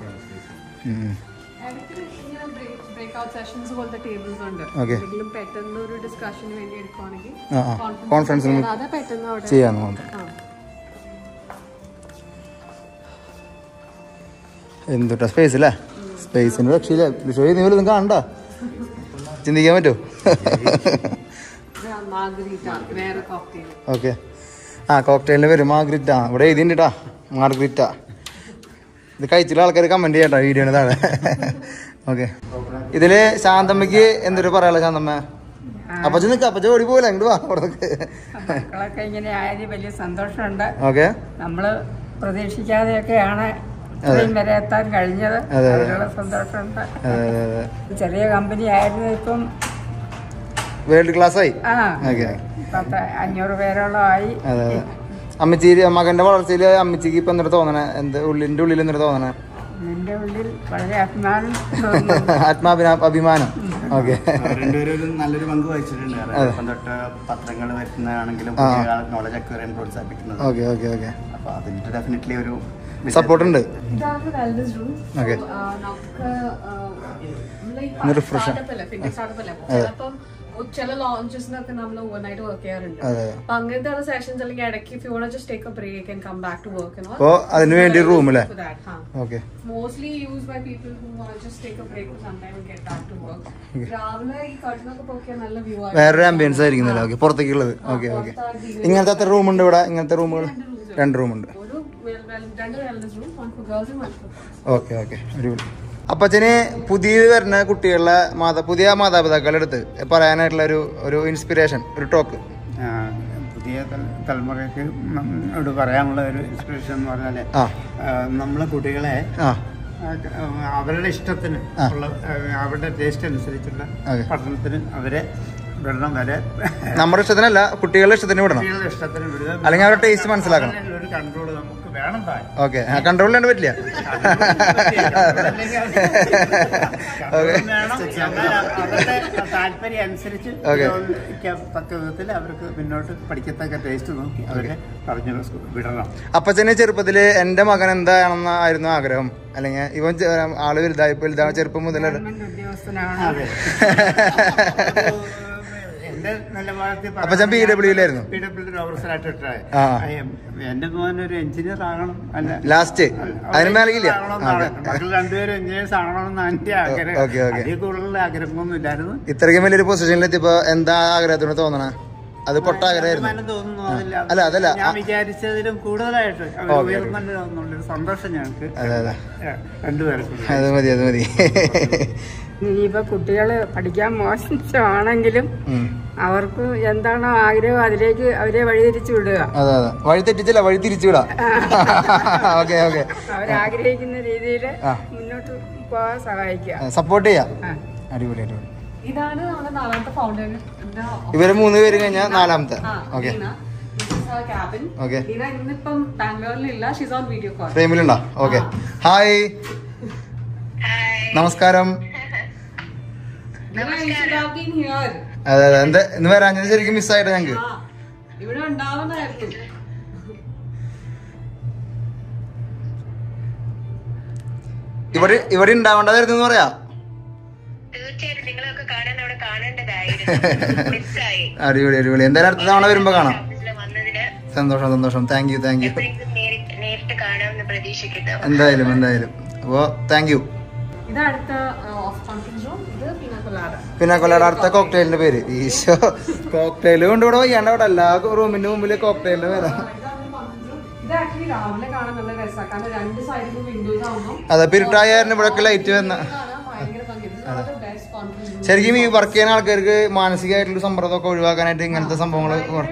ബ്രേക്ക് ഔട്ട് സെഷൻസ് പോലത്തെ ടേബിൾസ് ഉണ്ട് Okay. എന്തെങ്കിലും പെട്ടെന്ന് ഒരു ഡിസ്കഷന് വേണ്ടി എടുക്കുവാണെങ്കിൽ ആ ആ കോൺഫറൻസിന് അതെ പെട്ടെന്ന് അവിടെ ചെയ്യാന്ന് മാത്രം ആ. എന്തുട്ടാ സ്പേസ് അല്ലേ സ്പേസിന് രക്ഷയില്ല ഷോ നീ വല്ലതും കാണണ്ട ചിന്തിക്കാൻ പറ്റുമോ മാർഗരീറ്റ വേറെ കോക്ടെയിൽ ഓക്കെ ആ കോക്ടെയിലിന് വരും മാർഗ്രിറ്റ ഇവിടെ എഴുതിണ്ടാ മാർഗ്രിറ്റ ഇത് കഴിച്ചിട്ടുള്ള ആൾക്കാർ കമന്റ് ചെയ്യട്ടോ വീഡിയോന് താഴെ ഓക്കെ ഇതില് ശാന്തമ്മക്ക് എന്തൊരു പറയാനുള്ള ശാന്തമ്മ അപ്പച്ച നിക്ക അപ്പച്ച ഓടി പോലെ ഇങ്ങോട്ട് വാ അവിടെ നിക്ക് മക്കളൊക്കെ ഇങ്ങനെ ആയതിൽ വലിയ സന്തോഷമുണ്ട് ഓക്കെ നമ്മൾ പ്രതീക്ഷിക്കാതെയൊക്കെയാണ് ഇത്രയും വരെ എത്താൻ കഴിഞ്ഞത് അതിലുള്ള സന്തോഷമുണ്ട് അതെ അതെ അതെ ചെറിയ കമ്പനി ആയിരുന്നു ഇപ്പം വേൾഡ് ക്ലാസ് ആയി ആ ഓക്കെ പത്ത് അഞ്ഞൂറ് പേരോളം ആയി അതെ അതെ അമ്മച്ചി മകന്റെ വളർച്ചയില് അമ്മച്ചിക്ക് ഇപ്പൊ എന്തൊരു തോന്നണേ എന്ത് ഉള്ളിന്റെ ഉള്ളിൽ എന്തൊരു തോന്നണേ നിന്റെ ഉള്ളിൽ വളരെ അഭിമാനം തോന്നുന്നു ആത്മാഭിമാ അഭിമാനം ഓക്കെ രണ്ടുപേരും ഒരു നല്ലൊരു പങ്ക് വഹിച്ചിട്ടുണ്ട് ഇപ്പം തൊട്ട് പത്രങ്ങൾ വരുന്നതാണെങ്കിലും പുതിയ നോളജ് അക്വയറിയാൻ പ്രോത്സാഹിപ്പിക്കുന്നത് ഓക്കെ ഓക്കെ ഓക്കെ അപ്പൊ അതിന്റെ ഡെഫിനറ്റ്ലി ഒരു സപ്പോർട്ട് ഉണ്ട് ഇതാണ് വെൽനസ് റൂം Okay. നമുക്ക് ഒന്ന് refresh ആ. സ്റ്റാർട്ടപ്പ് അല്ലേ ഫിറ്റ്നസ് സ്റ്റാർട്ടപ്പ് അല്ലേ ചിലപ്പം ചില ലോഞ്ചസിനൊക്കെ നമ്മൾ ഓവർനൈറ്റ് വർക്ക് ചെയ്യാറുണ്ട് അതെ അപ്പൊ അങ്ങനത്തെ ഉള്ള സെഷൻസ് അല്ലെങ്കിൽ ഇടയ്ക്ക് if you want just take a break and come back to work അപ്പോ അതിന് വേണ്ടി റൂം അല്ലേ that okay mostly use by people who want just take a break some time and get back to work രാവിലെ ഈ കട്ടിലൊക്കെ പൊക്കിയാൽ നല്ല view ആണ് വേറൊരു ആംബിയൻസ് ആയിരിക്കുന്നില്ല ഓക്കെ പുറത്തേക്കുള്ളത് ഓക്കെ ഓക്കെ ഇങ്ങനത്തെ എത്ര റൂം ഉണ്ട് ഇവിടെ ഇങ്ങനത്തെ റൂമുകൾ രണ്ട് റൂം ഉണ്ട് ഒരു well- well- രണ്ട് wellness room one for girls one for okay okay അടിപൊളി അപ്പച്ചന് പുതിയ വരുന്ന കുട്ടികളുടെ മാതാ പുതിയ മാതാപിതാക്കളുടെ അടുത്ത് പറയാനായിട്ടുള്ള ഒരു ഒരു ഇൻസ്പിറേഷൻ ഒരു ടോക്ക് ആ, പുതിയ തല- തലമുറയ്ക്ക് നമ്മോട് പറയാനുള്ള ഒരു ഇൻസ്പിറേഷൻ എന്ന് പറഞ്ഞാൽ ആ നമ്മളെ കുട്ടികളെ ആ ആ, അവരുടെ ഇഷ്ടത്തിന് ഉള്ള ആ, അവരുടെ ടേസ്റ്റ് അനുസരിച്ചുള്ള അതെ. പഠനത്തിന് അവരെ വിടണം വരെ നമ്മുടെ ഇഷ്ടത്തിനല്ല കുട്ടികളുടെ ഇഷ്ടത്തിന് വിടണം കുട്ടികളുടെ ഇഷ്ടത്തിന് വിടുക അല്ലെങ്കിൽ അവരുടെ ടേസ്റ്റ് മനസ്സിലാക്കണം അങ്ങനെ ഒരു കൺട്രോൾ നമുക്ക് വേണം താൻ ഓക്കെ കൺട്രോൾ ചെയ്യാൻ പറ്റില്ല ഓക്കെ വേണം എന്നാൽ അവരുടെ താല്പര്യം അനുസരിച്ച് Okay. പുരോഗമിക്കാൻ തക്ക വിധത്തിൽ അവർക്ക് മുന്നോട്ട് പഠിക്കത്തക്ക ടേസ്റ്റ് നോക്കി അവരെ പറഞ്ഞു വിടണം അപ്പച്ചന് ചെറുപ്പത്തില് എന്റെ മകൻ എന്താണെന്നായിരുന്നു ആഗ്രഹം അല്ലെങ്കിൽ ഇവൻ ചെ- ആള് വലുതായി വലുതാണ് ചെറുപ്പം മുതൽ ഗവൺമെന്റ് ഉദ്യോഗസ്ഥനാണ് അതെ എന്റെ നിലവാരത്തിൽ അപ്പച്ചൻ PW ലായിരുന്നു? പി ഡബ്ല്യു ഓഫീസറായിട്ട് ഇട്ടായ ആ. എന്റെ മോൻ ഒരു എഞ്ചിനീയർ ആകണം അല്ല ലാസ്റ്റ് അതിന് മേലകില്ല ആകണമെന്നാണ്. മക്കൾ രണ്ടുപേരും എഞ്ചിനീയേഴ്സ് ആകണമെന്ന് എന്റെ ആഗ്രഹം ഓക്കെ, ഓക്കെ. അതിൽ കൂടുതൽ ആഗ്രഹമൊന്നും ഇല്ലായിരുന്നു ഇത്രയ്ക്കും വലിയൊരു പൊസിഷനിൽ എത്തിയപ്പോ എന്താ ആഗ്രഹത്തിന് തോന്നണ അത് പൊട്ട ആഗ്രഹമായിരുന്നു അഭിമാനം തോന്നുന്നു അതില്ല അല്ല, അതല്ല. ഞാൻ വിചാരിച്ചതിലും കൂടുതലായിട്ട് അവർ ഉയർന്നുള്ളൊരു സന്തോഷം ഞങ്ങൾക്ക് അതെ അതെ രണ്ടുപേർക്കും അത് മതി അത് മതി ഇനിയിപ്പോ കുട്ടികള് പഠിക്കാൻ മോശമാണെങ്കിലും ഉം. അവർക്ക് എന്താണോ ആഗ്രഹം അതിലേക്ക് അവരെ വഴിതിരിച്ചു വിടുക അതെ അതെ വഴി തെറ്റിച്ചില്ല വഴി തിരിച്ചുവിടാ ഓക്കെ ഓക്കെ അവരാഗ്രഹിക്കുന്ന രീതിയിൽ ആ. മുന്നോട്ട് പോകാൻ സഹായിക്കുക സപ്പോർട്ട് ചെയ്യാം ആ. അടിപൊളി അടിപൊളി ഇതാണ് നമ്മുടെ നാലാമത്തെ ഫൗണ്ടർ ഇവര് മൂന്ന് പേര് കഴിഞ്ഞാൽ നാലാമത്തെ ഓക്കെ ക്യാബിൻ ഓക്കെ ലീന ഇന്നിപ്പം ബാംഗ്ലൂരിലില്ല ഷീസ് ഓൺ വീഡിയോ കോൾ ഫ്രെയിമിലുണ്ടോ ഓക്കെ ഹായ് നമസ്കാരം ഹിയർ അതെ അതെ എന്താ ഇന്ന് വരാഞ്ഞത് ശരിക്കും മിസ്സായിട്ട് ഞങ്ങക്ക് ആ ഇവിടെ ഉണ്ടാവുന്നതായിരുന്നു ഇവിടെ ഇവിടെ ഉണ്ടാവേണ്ടതായിരുന്നു എന്ന് പറയാ തീർച്ചയായിട്ടും നിങ്ങളൊക്കെ കാണാൻ അവിടെ കാണേണ്ടതായിരുന്നു മിസ്സായി അടിപൊളി അടിപൊളി എന്തായാലും അടുത്ത തവണ വരുമ്പോ കാണാം ഓഫീസിൽ വന്നതിന് സന്തോഷം സന്തോഷം താങ്ക് യു താങ്ക് യു എപ്പോഴെങ്കിലും നേരിട്ട് നേരിട്ട് കാണാമെന്ന് പ്രതീക്ഷിക്കുന്നു എന്തായാലും എന്തായാലും അപ്പോ താങ്ക് യു ഇത് അടുത്ത ഓഫ് കോൺഫറൻസ് റൂം ഇത് പിന്നെ കൊല്ലാട പിന്നെ കൊല്ലയുടെ അടുത്ത കോക്ടെയിലിന്റെ പേര് ഈശോ കോക്ടെയിൽ കൊണ്ട് ഇവിടെ വയ്യാണ്ട് അവിടെ എല്ലാ റൂമിന്റെ മുമ്പിൽ കോക്ടെയിലിന്റെ പേരാ ഇത് ആക്ച്വലി രാവിലെ കാണാൻ നല്ല രസമാണ് കാരണം രണ്ട് സൈഡിലും വിൻഡോസ് ആവുമ്പോൾ അതെ പിരിട്ടായാലും ഇവിടെ ലൈറ്റ് വന്ന കാണാൻ ഭയങ്കര ഭംഗി ബെസ്റ്റ് കോൺഫറൻസ് റൂം ശരിക്കും ഈ വർക്ക് ചെയ്യുന്ന ആൾക്കാർക്ക് മാനസികമായിട്ടുള്ള സമ്മർദ്ദമൊക്കെ ഒഴിവാക്കാനായിട്ട് ഇങ്ങനത്തെ സംഭവങ്ങൾ ഹെൽപ്പ്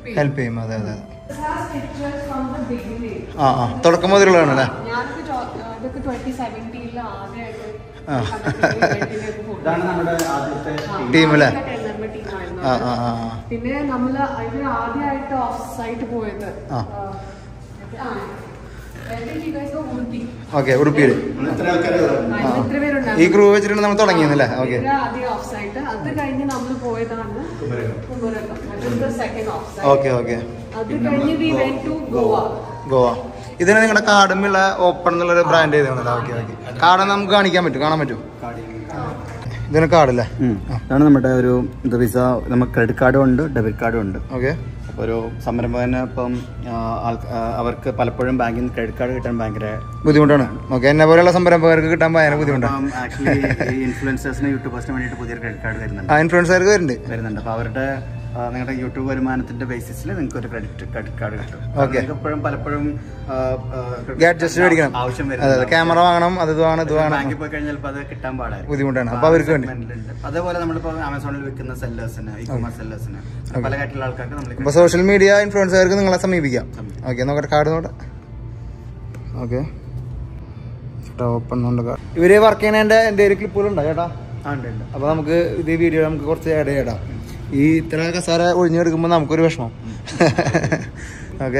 ചെയ്യും ഹെൽപ്പ് ചെയ്യും അതെ അതെ This has pictures from the beginning. ആ ആ തുടക്കം മുതലുള്ളതാണ് അല്ലേ ഞാനൊക്കെ ജോ- ഇതൊക്കെ ട്വന്റി സെവൻറ്റീനിൽ ആദ്യമായിട്ട് ആ. ഇതാണ് നമ്മുടെ ആദ്യത്തെ ടീം അല്ലേ ടീമായിരുന്നു ആ ആ ആ ആ. പിന്നെ നമ്മള് ഇവർ ആദ്യമായിട്ട് ഓഫ് സൈറ്റ് പോയത് ആ. ആ, I think you guys were Ooty. Okay ഉടുപ്പിയിൽ ഇത്ര ആൾക്കാർ ആ, ഇവര് ഇത്ര ഈ പേരുണ്ടായിരുന്നു. ക്രൂ വെച്ചിട്ടാണ് നമ്മൾ തുടങ്ങിയെന്നല്ലേ ഓക്കെ ഇവര് ആദ്യം ഓഫ് സൈറ്റ് അത് കഴിഞ്ഞ് നമ്മൾ പോയതാണ് കുമരകം അത് the second off site. Okay okay അത് കഴിഞ്ഞ് we went to Goa Goa ഇതിന് നിങ്ങളുടെ കാർഡുമുള്ള ഓപ്പൺ എന്നുള്ളൊരു ബ്രാൻഡ് ചെയ്തതല്ലേ ഓക്കെ ഓക്കെ കാർഡ് നമുക്ക് കാണിക്കാൻ പറ്റും കാണാൻ പറ്റും ഇതിന് കാർഡല്ലേ ഇതാണ് നമ്മുടെ ഒരു ഇത് വിസ നമുക്ക് ക്രെഡിറ്റ് കാർഡും ഉണ്ട് ഡെബിറ്റ് കാർഡും ഉണ്ട് ഓക്കെ അപ്പോൾ ഒരു സംരംഭകന് ഇപ്പം ആ, ആൾക്ക് ആ, അവർക്ക് പലപ്പോഴും ബാങ്കിൽ നിന്ന് ക്രെഡിറ്റ് കാർഡ് കിട്ടാൻ ഭയങ്കര ബുദ്ധിമുട്ടാണ് ഓക്കെ എന്നെ പോലെയുള്ള സംരംഭകർക്ക് കിട്ടാൻ ഭയങ്കര ബുദ്ധിമുട്ടാണ് ആക്ച്വലി ഈ ഇൻഫ്ലുവൻസേഴ്സിന് യൂട്യൂബേഴ്സിന് വേണ്ടിയിട്ട് പുതിയൊരു ക്രെഡിറ്റ് കാർഡ് വരുന്നുണ്ട് ആ ഇൻഫ്ലുവൻസർക്ക് വരുന്നുണ്ട് വരുന്നുണ്ട് അപ്പോൾ അവരുടെ ആ, നിങ്ങളുടെ യൂട്യൂബ് വരുമാനത്തിന്റെ ബേസിസിൽ നിങ്ങൾക്ക് ഒരു ക്രെഡിറ്റ് ക്രെഡിറ്റ് കാർഡ് കിട്ടും Okay. നിങ്ങൾക്ക് എപ്പോഴും പലപ്പോഴും ആ, ആ, credit ഗാഡ്ജസ്റ്റ് card മേടിക്കണം ആവശ്യം അതെ അതെ ക്യാമറ വാങ്ങണം അത് ഇത് വാങ്ങണം ഇത് വാങ്ങണം ബാങ്കിൽ പോയി കഴിഞ്ഞാൽ ചിലപ്പോൾ അത് കിട്ടാൻ പാടായിരിക്കും ബുദ്ധിമുട്ടാണ് അപ്പൊ അവർക്ക് വേണ്ടി segment-ലുണ്ട്. അതേപോലെ നമ്മളിപ്പോ ആമസോണിൽ വിൽക്കുന്ന സെല്ലേഴ്സിന് ഇ കൊമേഴ്സ് സെല്ലേഴ്സിന് പല കാര്യത്തിലുള്ള ആൾക്കാർക്ക് നമ്മൾ അപ്പൊ സോഷ്യൽ മീഡിയ ഇൻഫ്ലുവൻസർക്ക് നിങ്ങളെ സമീപിക്കാം ഓക്കെ നോക്കട്ടെ കാർഡ് നോട്ടെ ഓക്കെ ഓപ്പൺ കാർഡ് ഇവര് വർക്ക് ചെയ്യണതിന്റെ എന്തെങ്കിലും ക്ലിപ്പുകളുണ്ടോ ചേട്ടാ അപ്പൊ നമുക്ക് ഇത് വീഡിയോ നമുക്ക് കുറച്ച് ആഡ് ചെയ്യടാം ഈ ഇത്ര കസാര ഒഴിഞ്ഞെടുക്കുമ്പോൾ നമുക്കൊരു വിഷമം ഓക്കെ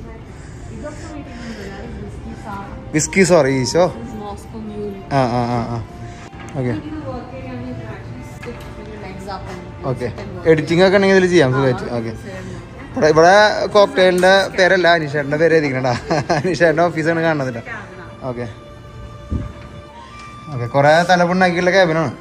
വിസ്കി സോറി ഈശോ Moscow Mule. ആ ആ ആ ആ okay If you work area, you can actually stick your legs up and okay sit and work. Editing ഒക്കെ ഉണ്ടെങ്കിൽ ഇതിൽ ചെയ്യാം സുഖമായിട്ട് ഓക്കെ ഇവിടെ ഇവിടെ കോക്ടെയിലിന്റെ പേരല്ല അനീഷേട്ടന്റെ പേര് എഴുതിക്കണടാ അനീഷേട്ടന്റെ ഓഫീസാണ് കാണുന്നത് കേട്ടോ ഓക്കെ ഓക്കെ കുറെ തലപ്പുണ്ടാക്കിയുള്ള ക്യാബിനാണ്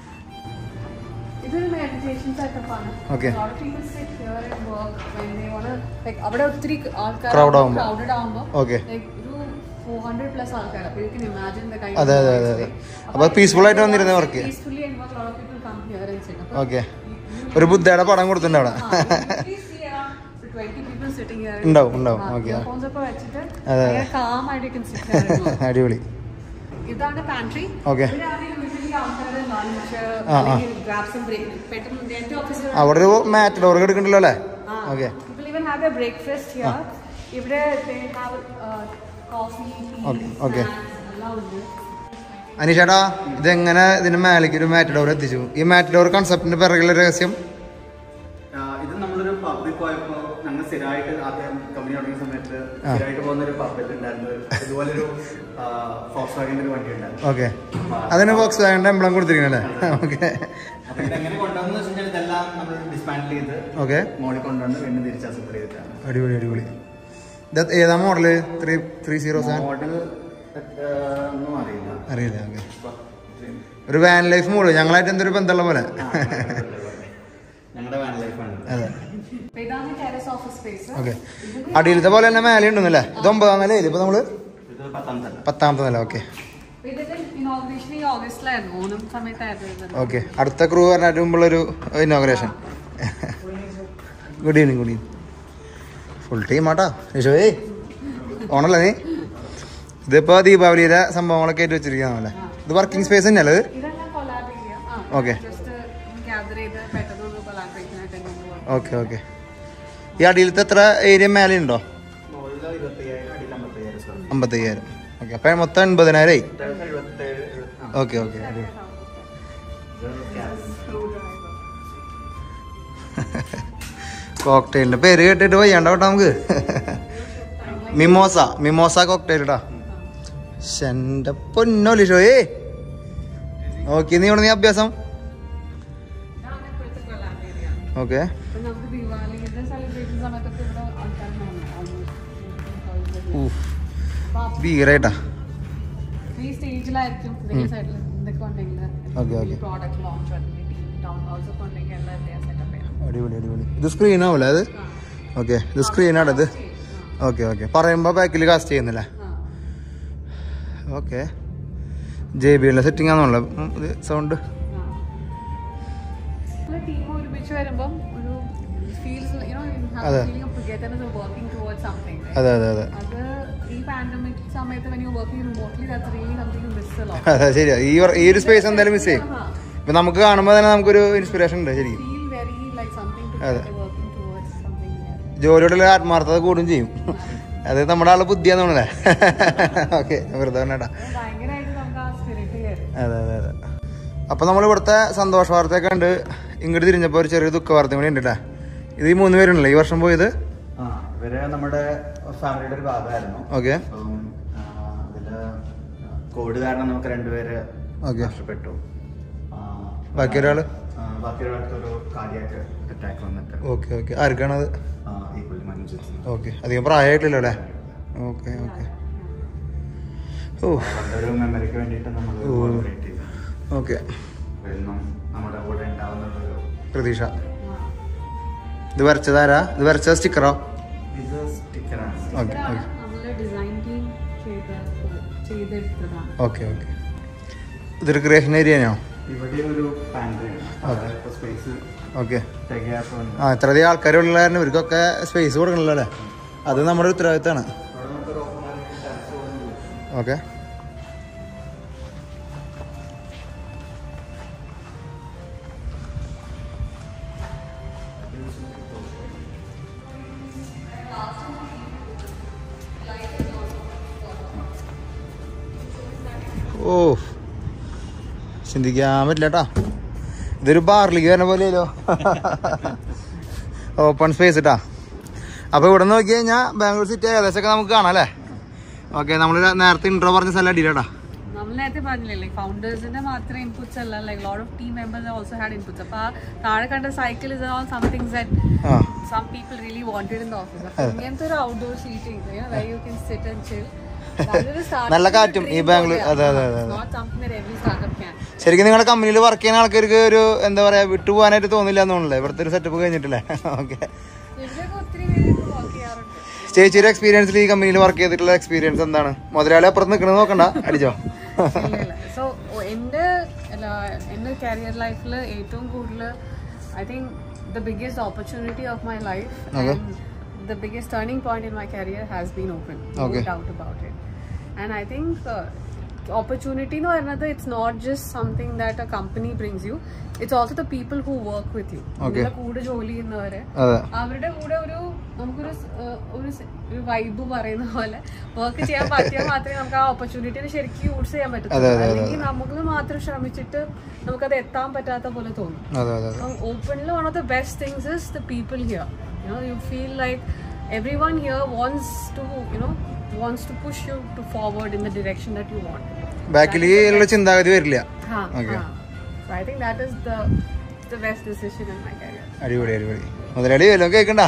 ഇതൊരു meditation setup ആണ്. Okay. A lot of people sit here and work when they wanna, like, അവിടെ ഒത്തിരി ആൾക്കാർ Crowd ആവുമ്പോ. crowded ആവുമ്പോ, Okay. like, ഒരു 400 plus ആൾക്കാർ. അപ്പൊ you can imagine the kind അതെ, of അതെ, noise അതെ, they- അതെ. അപ്പൊ peaceful ആയിട്ട് വന്നിരുന്ന work. Peacefully and work. A lot of people come here and sit. അപ്പൊ ഓക്കെ ഒരു ബുദ്ധയുടെ പടം കൊടുത്തിട്ടുണ്ട് അവിടെ ആ, you usually see around 20 people sitting here. ഉണ്ടാവും, ഉണ്ടാവും. ആ, Okay. earphones ഒക്കെ വെച്ചിട്ട് അതെ, അതെ. ഭയങ്കര calm ആയിട്ട് you can sit here and work. അടിപൊളി ഇതാണ് പാൻട്രി Okay. ഇവിടെയാണ് യൂഷ്വലി ആൾക്കാർ ലഞ്ച് ആ, ആ. അല്ലെങ്കിൽ ഗ്രാബ്സും ബ്രേക്ക് പെട്ടെന്ന് എന്റെ ഓഫീസിൽ അവിടെ ഒരു മാറ്റ് ഡോർ എടുക്കണ്ടല്ലോ അല്ലേ okay people even have a breakfast here ഇവിടെ they have coffee Okay, okay. എല്ലാം ഉണ്ട് അനീഷേട്ടാ ഇതെങ്ങനെ ഇതിന്റെ മേലേക്ക് ഒരു മാറ്റ് ഡോർ എത്തിച്ചു ഈ മാറ്റ് ഡോർ കൺസെപ്റ്റിന്റെ പിറകിലെ രഹസ്യം ആ, ഇത് നമ്മളൊരു പബ്ബിൽ പോയപ്പോ ഞങ്ങൾ സ്ഥിരമായിട്ട് ആദ്യം കമ്പനി തുടങ്ങിയ സമയത്ത് സ്ഥിരമായിട്ട് പോകുന്ന ഒരു പബ്ബിൽ ഉണ്ടായിരുന്നു ഇതുപോലൊരു ഫോക്സ് വാഗിന്റെ ഒരു വണ്ടി ഉണ്ടായിരുന്നു ഓക്കെ അതിന് ബോക്സ് വാങ്ങേണ്ട എംബ്ലം കൊടുത്തിരിക്കണല്ലേ ഓക്കെ അപ്പൊ ഇതെങ്ങനെ കൊണ്ടുവന്നു വെച്ച് കഴിഞ്ഞാൽ ഇതെല്ലാം നമ്മൾ ഡിസ്മാൻഡിൽ ചെയ്ത് ഓക്കെ മോളിൽ കൊണ്ടുവന്ന് വീണ്ടും തിരിച്ച് അസംബിൾ ചെയ്തിട്ടാണ് അടിപൊളി അടിപൊളി ഇത് ഏതാ model three three zero seven model ഒന്നും അറിയില്ല അറിയില്ല ഓക്കെ ഒരു വാൻ ലൈഫ് മോഡ് ഞങ്ങളായിട്ട് എന്തൊരു ബന്ധമുള്ള പോലെ ഞങ്ങളുടെ വാൻ ലൈഫാണ് അതെ അപ്പൊ ഇതാണ് ടെറസ് ഓഫീസ് സ്പേസ് ഓക്കെ അടിയിലത്തെ പോലെ തന്നെ മേലെ ഉണ്ടെന്നല്ലേ ഇത് ഒമ്പതാം നിലയില് ഇപ്പൊ നമ്മള് ഇത് പത്താം തല പത്താമത്തെ നില ഓക്കെ ഇതിന്റെ ഇനോഗ്രേഷൻ ഈ ഓഗസ്റ്റിലായിരുന്നു ഓണം സമയത്തായിരുന്നു ഓക്കെ അടുത്ത ക്രൂ പറഞ്ഞിട്ട് മുമ്പുള്ളൊരു inauguration good evening good evening full team ആട്ടാ യേശോയേ ഓണല്ലേ നീ ഇതിപ്പോ ദീപാവലിയുടെ സംഭവങ്ങളൊക്കെ ആയിട്ട് വെച്ചിരിക്കുന്നതല്ലേ ഇത് വർക്കിംഗ് സ്പേസ് തന്നെയല്ലേ ഇത് ഇതെല്ലാം കൊളാബ് ചെയ്യാം Okay. ജസ്റ്റ് ഗ്യാദർ ചെയ്ത് പെട്ടെന്ന് കൊളാബറേഷൻ ആയിട്ട് ഓക്കെ ഓക്കെ ഈ അടിയിലത്തെ എത്ര ഏരിയ മേലെ ഉണ്ടോ മുകളിൽ ഇരുപത്തയ്യായിരം അടിയിൽ അമ്പത്തയ്യായിരം സ്ക്വയർ അമ്പത്തയ്യായിരം ഓക്കെ അപ്പം മൊത്തം എൺപതിനായിരമായി എഴുപത്തേഴ് ഓക്കെ ഓക്കെ കോക്ടെയിലിന്റെ പേര് കേട്ടിട്ട് വയ്യാണ്ട കേട്ടോ നമുക്ക് മിമോസ മിമോസ കോക്ടെയിൽ ഇടാ എന്റെ പൊന്നോ ലിഷോയേ നോക്കി നീ ഇവിടെ നീ അഭ്യാസം ഓക്കെ അപ്പൊ നമുക്ക് ദിവാലിയുടെ സെലിബ്രേഷൻ സമയത്തൊക്കെ ഇവിടെ ആൾക്കാരുണ്ടാവും ഓൾമോസ്റ്റ് ഭീകരായിട്ടാ ഈ സ്റ്റേജിലായിരിക്കും ഇതിന്റെ സൈഡിൽ എന്തൊക്കെ ഉണ്ടെങ്കിൽ Okay, okay. പ്രോഡക്റ്റ് ലോഞ്ച് അല്ലെങ്കിൽ ടൗൺ ഹൗസ് ഒക്കെ ഉണ്ടെങ്കിൽ എല്ലാം എല്ലാം സെറ്റപ്പ് ചെയ്യാം അടിപൊളി അടിപൊളി ഇത് സ്ക്രീൻ ആവൂലേ അത് ഓക്കെ ഇത് സ്ക്രീനാണ് ഇത് ഓക്കെ ഓക്കെ പറയുമ്പോൾ ബാക്കിൽ കാസ്റ്റ് ചെയ്യുന്നില്ല ഓക്കെ ജെ ബി എല്ലിൻ്റെ സെറ്റിംഗ് ആണെന്നുള്ള ഇത് സൗണ്ട് ടീം ഒരുമിച്ച് വരുമ്പം ഒരു ഫീൽസ് യുനോ അതെ. Feeling of togetherness working towards something അതെ അതെ അതെ അത് ഈ പാൻഡമിക് സമയത്ത് when you're working remotely that's really something you miss a lot അതെ ശരിയാ ഈ വർ- ഈ ഒരു സ്പേസ് എന്തായാലും മിസ് ചെയ്യും ഇപ്പം നമുക്ക് കാണുമ്പോൾ തന്നെ നമുക്കൊരു ഇൻസ്പിറേഷൻ ഉണ്ട് ശരിക്കും feel very like something to അതെ. working towards something ജോലിയോടുള്ള ആത്മാർത്ഥത കൂടും ചെയ്യും അത് നമ്മുടെ ആളെ ബുദ്ധിയാന്ന് തോന്നണേ ഓക്കെ വെറുതെ പറഞ്ഞേട്ടാ ഭയങ്കരമായിട്ട് നമുക്ക് ആ സ്പിരിറ്റ് കയറും അതെ അതെ അതെ അപ്പോൾ നമ്മൾ ഇവിടുത്തെ സന്തോഷ വാർത്തയൊക്കെ ഉണ്ട് ഇങ്ങോട്ട് തിരിഞ്ഞപ്പോൾ ഒരു ചെറിയ ദുഃഖ വാർത്തയും കൂടി ഉണ്ട് കേട്ടോ ഇത് ഈ മൂന്ന് പേരുണ്ടല്ലോ ഈ വർഷം പോയത് ആ ഇവര് നമ്മുടെ ഫാമിലിയുടെ ഒരു ഭാഗമായിരുന്നു ഓക്കെ അപ്പം ആ, അതില് കോവിഡ് കാരണം നമുക്ക് രണ്ടുപേര് ഓക്കെ നഷ്ടപ്പെട്ടു ആ, ബാക്കി ഒരാള് ആ, ബാക്കി ഒരാൾക്കൊരു കാർഡിയാക്ക് അറ്റാക്ക് വന്നിട്ട് ഓക്കെ ഓക്കെ ആർക്കാണത് ആ, ഈ പുള്ളി മനുഷ്യത്തിന് ഓക്കെ അധികം പ്രായമായിട്ടില്ലല്ലോ അല്ലേ ഓക്കെ ഓക്കെ ഓ അവരുടെ ഒരു മെമ്മറിക്ക് വേണ്ടിയിട്ട് നമ്മൾ കോർഡിനേറ്റ് ചെയ്തു ഓക്കെ അപ്പൊ എന്നും നമ്മുടെ കൂടെ ഉണ്ടാവുന്നുള്ളൊരു പ്രതീക്ഷ ഇത് വരച്ചതാരാ ഇത് വരച്ച സ്റ്റിക്കറോ ഇത് സ്റ്റിക്കറാണ് ഓക്കെ ഓക്കെ നമ്മള് ഡിസൈൻ ടീം ചെയ്ത ചെയ്തെടുത്തതാണ് ഓക്കെ ഓക്കെ ഇതൊരു ക്രിയേഷൻ ഏരിയയാണോ ഇവിടെ ഒരു പാൻട്രി സ്പേസ് ഓക്കെ തികയാത്തതുകൊണ്ട് ആ ഇത്രയധികം ആൾക്കാരുള്ള കാരണം ഇവർക്കൊക്കെ സ്പേസ് കൊടുക്കണല്ലോ അല്ലേ അത് നമ്മുടെ ഉത്തരവാദിത്തമാണ് അവിടെ നമുക്കൊരു ഓപ്പൺ ടെറസ് പോലെ ഓക്കെ ഓ ചിന്തിക്കാൻ പറ്റില്ല കേട്ടാ ഇതൊരു ബാറിലേക്ക് വരുന്ന പോലെയല്ലോ ഓപ്പൺ സ്പേസ് ഇട്ടാ അപ്പോൾ ഇവിടെ നോക്കി കഴിഞ്ഞാൽ ബാംഗ്ലൂർ സിറ്റി ഏകദേശമൊക്കെ നമുക്ക് കാണാം അല്ലേ ഓക്കെ നമ്മൾ നേരത്തെ ഇൻട്രോ പറഞ്ഞ സ്ഥലം അടിയിലാട്ടാ നമ്മൾ നേരത്തെ പറഞ്ഞില്ലേ ലൈക്ക് ഫൗണ്ടേഴ്സിന്റെ മാത്രം ഇൻപുട്സ് അല്ല like lot of team members also had inputs അപ്പൊ ആ താഴെ കണ്ട cycle is all somethings that ആ some people really wanted in the office അപ്പൊ ഇങ്ങനത്തെ ഒരു outdoor seating way you can sit and chill നല്ല കാറ്റും ഈ ബാംഗ്ലൂർ അതെ അതെ അതെ അതെ not something that every startup can ശരിക്കും നിങ്ങളുടെ കമ്പനിയിൽ വർക്ക് ചെയ്യുന്ന ആൾക്കാർക്ക് ഒരു എന്താ പറയാ വിട്ടുപോകാനായിട്ട് തോന്നില്ല എന്നുള്ളേ ഇവിടുത്തെ ഒരു സെറ്റപ്പ് കഴിഞ്ഞിട്ടില്ലേ ഓക്കെ ഇവിടെയൊക്കെ ഒത്തിരി പേര് വർക്ക് ചെയ്യാറുണ്ട് ചേച്ചിയുടെ എക്സ്പീരിയൻസിൽ ഈ കമ്പനിയിൽ വർക്ക് ചെയ്തിട്ടുള്ള എക്സ്പീരിയൻസ് എന്താണ് മുതലാളി അപ്പുറത്ത് നിൽക്കുന്നത് നോക്കണ്ട അടിച്ചോ സോ എൻ്റെ അല്ല, എൻ്റെ കരിയർ ലൈഫിൽ ഏറ്റവും കൂടുതൽ I think the biggest opportunity of my life the biggest turning point in my career has been open Okay. Doubt about it and I think opportunity എന്ന് പറയുന്നത് it's not just something that a company brings you it's also the people who work with you നിങ്ങളുടെ കൂടെ ജോലി ചെയ്യുന്നവരെ അതെ അവരുടെ കൂടെ ഒരു നമുക്കൊരു സ്- ഏഹ് ഒരു സ്- ഒരു വൈബ് പറയുന്ന പോലെ വർക്ക് ചെയ്യാൻ പറ്റിയാൽ മാത്രമേ നമുക്ക് ആ ഓപ്പർച്യൂണിറ്റിനെ ശരിക്കും യൂസ് ചെയ്യാൻ പറ്റത്തുള്ളൂ അല്ലെങ്കിൽ നമുക്ക് മാത്രം ശ്രമിച്ചിട്ട് നമുക്കത് എത്താൻ പറ്റാത്ത പോലെ തോന്നും അതെ അതെ അതെ അപ്പം ഓപ്പണിൽ one of the best things is the people here you know you feel like everyone here wants to you know wants to push you to forward in the direction that you want ബാക്കിൽ ഉള്ള ചിന്താഗതി വരില്ല Okay. So I think that is the the best decision in my career അടിപൊളി അടിപൊളി മുതലാളി വല്ലതും കേൾക്കണ്ട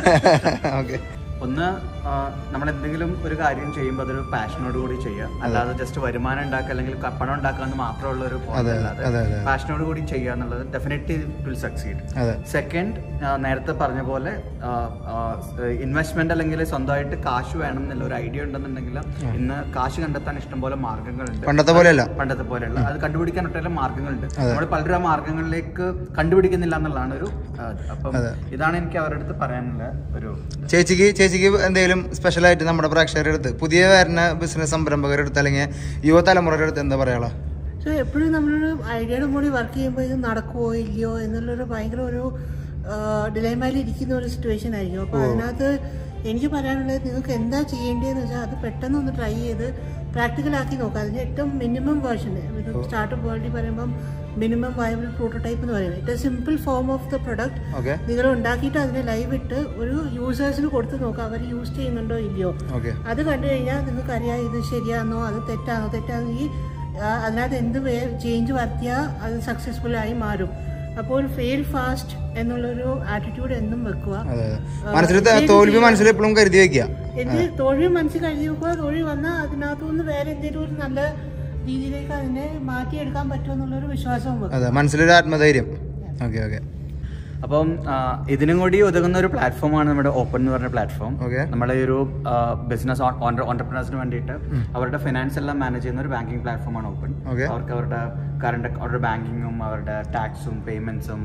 okay ഒന്ന് ആ, നമ്മൾ എന്തെങ്കിലും ഒരു കാര്യം ചെയ്യുമ്പോൾ അതൊരു പാഷനോട് കൂടി ചെയ്യുക അല്ലാതെ ജസ്റ്റ് വരുമാനം ഉണ്ടാക്കുക അല്ലെങ്കിൽ ക- പണം ഉണ്ടാക്കുക എന്ന് മാത്രമുള്ള ഒരു point അതെ, അല്ലാതെ അതെ, അതെ. പാഷനോട് കൂടി ചെയ്യുക എന്നുള്ളത് ഡെഫിനറ്റ്ലി വിൽ സക്സീഡ് അതെ സെക്കൻഡ് നേരത്തെ പറഞ്ഞ പോലെ ഇൻവെസ്റ്റ്മെന്റ് അല്ലെങ്കിൽ സ്വന്തമായിട്ട് കാശ് വേണം എന്നുള്ള ഒരു ഐഡിയ ഉണ്ടെന്നുണ്ടെങ്കിൽ ഇന്ന് കാശ് കണ്ടെത്താൻ ഇഷ്ടംപോലെ മാർഗങ്ങളുണ്ട് പണ്ടത്തെ പോലെയല്ല പണ്ടത്തെ പോലെയുള്ള അത് കണ്ടുപിടിക്കാൻ ഒട്ടേറെ മാർഗങ്ങളുണ്ട് നമ്മൾ പലരും ആ മാർഗങ്ങളിലേക്ക് കണ്ടുപിടിക്കുന്നില്ല എന്നുള്ളതാണ് ഒരു ആ, ഇത്. അപ്പം ഇതാണ് എനിക്ക് അവരുടെ അടുത്ത് പറയാനുള്ള ഒരു ചേച്ചിക്ക് ചേച്ചിക്ക് എന്തെങ്കിലും സ്പെഷ്യലായിട്ട് നമ്മുടെ പ്രേക്ഷകരുടെ അടുത്ത് പുതിയ വരുന്ന ബിസിനസ് സംരംഭകരുടെ അടുത്ത് അല്ലെങ്കിൽ യുവതലമുറയുടെ അടുത്ത് എന്താ പറയാളോ പക്ഷെ എപ്പോഴും നമ്മളൊരു ഐഡിയയുടെ കൂടി വർക്ക് ചെയ്യുമ്പോൾ ഇത് നടക്കുമോ ഇല്ലയോ എന്നുള്ളൊരു ഭയങ്കര ഒരു ഡിലൈമയിൽ ഇരിക്കുന്ന ഒരു സിറ്റുവേഷൻ ആയിരിക്കും അപ്പോൾ അതിനകത്ത് എനിക്ക് പറയാനുള്ളത് നിങ്ങൾക്ക് എന്താ ചെയ്യേണ്ടതെന്ന് വെച്ചാൽ അത് പെട്ടെന്ന് ഒന്ന് ട്രൈ ചെയ്ത് പ്രാക്ടിക്കലാക്കി നോക്കുക അതിന് ഏറ്റവും മിനിമം വേർഷൻ ഒരു സ്റ്റാർട്ടപ്പ് വേൾഡിൽ പറയുമ്പം മിനിമം വയബിൾ പ്രോട്ടോടൈപ്പ് എന്ന് പറയുന്നത് ഏറ്റവും simple form of the product okay നിങ്ങൾ ഉണ്ടാക്കിയിട്ട് അതിനെ ലൈവ് ഇട്ട് ഒരു യൂസേഴ്സിന് കൊടുത്ത് നോക്കുക അവർ യൂസ് ചെയ്യുന്നുണ്ടോ ഇല്ലയോ ഓക്കെ അത് കണ്ടു കഴിഞ്ഞാൽ നിങ്ങൾക്ക് അറിയാം ഇത് ശരിയാണോ അത് തെറ്റാണോ തെറ്റാണോ ഈ ആ, അതിനകത്ത് എന്ത് ചേഞ്ച് വരുത്തിയാൽ അത് സക്സസ്ഫുൾ ആയി മാറും അപ്പോൾ ഫെയിൽ ഫാസ്റ്റ് എന്നുള്ളൊരു ആറ്റിറ്റ്യൂഡ് എന്നും വെക്കുക അതെ അതെ മനസ്സിൽ ത- തോൽവി മനസ്സിൽ എപ്പോഴും കരുതി വെക്കുക എന്ത് തോൽവി മനസ്സിൽ കരുതി വെക്കുക തോൽവി വന്നാൽ അതിനകത്തുനിന്ന് വേറെ എന്തെങ്കിലും ഒരു നല്ല രീതിയിലേക്ക് അതിനെ മാറ്റിയെടുക്കാൻ പറ്റുമെന്നുള്ളൊരു വിശ്വാസവും വെക്കുക അതെ മനസ്സിലൊരു ആത്മധൈര്യം ഓക്കെ ഓക്കെ അപ്പം ആ, ഇതിനും കൂടി ഒതുങ്ങുന്ന ഒരു പ്ലാറ്റ്ഫോമാണ് നമ്മുടെ ഓപ്പൺ എന്ന് പറഞ്ഞ പ്ലാറ്റ്ഫോം Okay. നമ്മുടെ ഈ ഒരു ബിസിനസ് ഓണ്ടർപ്രണേഴ്സിന് വേണ്ടിയിട്ട് അവരുടെ ഫിനാൻസ് എല്ലാം മാനേജ് ചെയ്യുന്ന ഒരു ബാങ്കിങ് പ്ലാറ്റ്ഫോമാണ് ഓപ്പൺ Okay. അവർക്ക് അവരുടെ കറണ്ട് അവരുടെ ബാങ്കിങ്ങും അവരുടെ ടാക്സും പേയ്മെന്റ്സും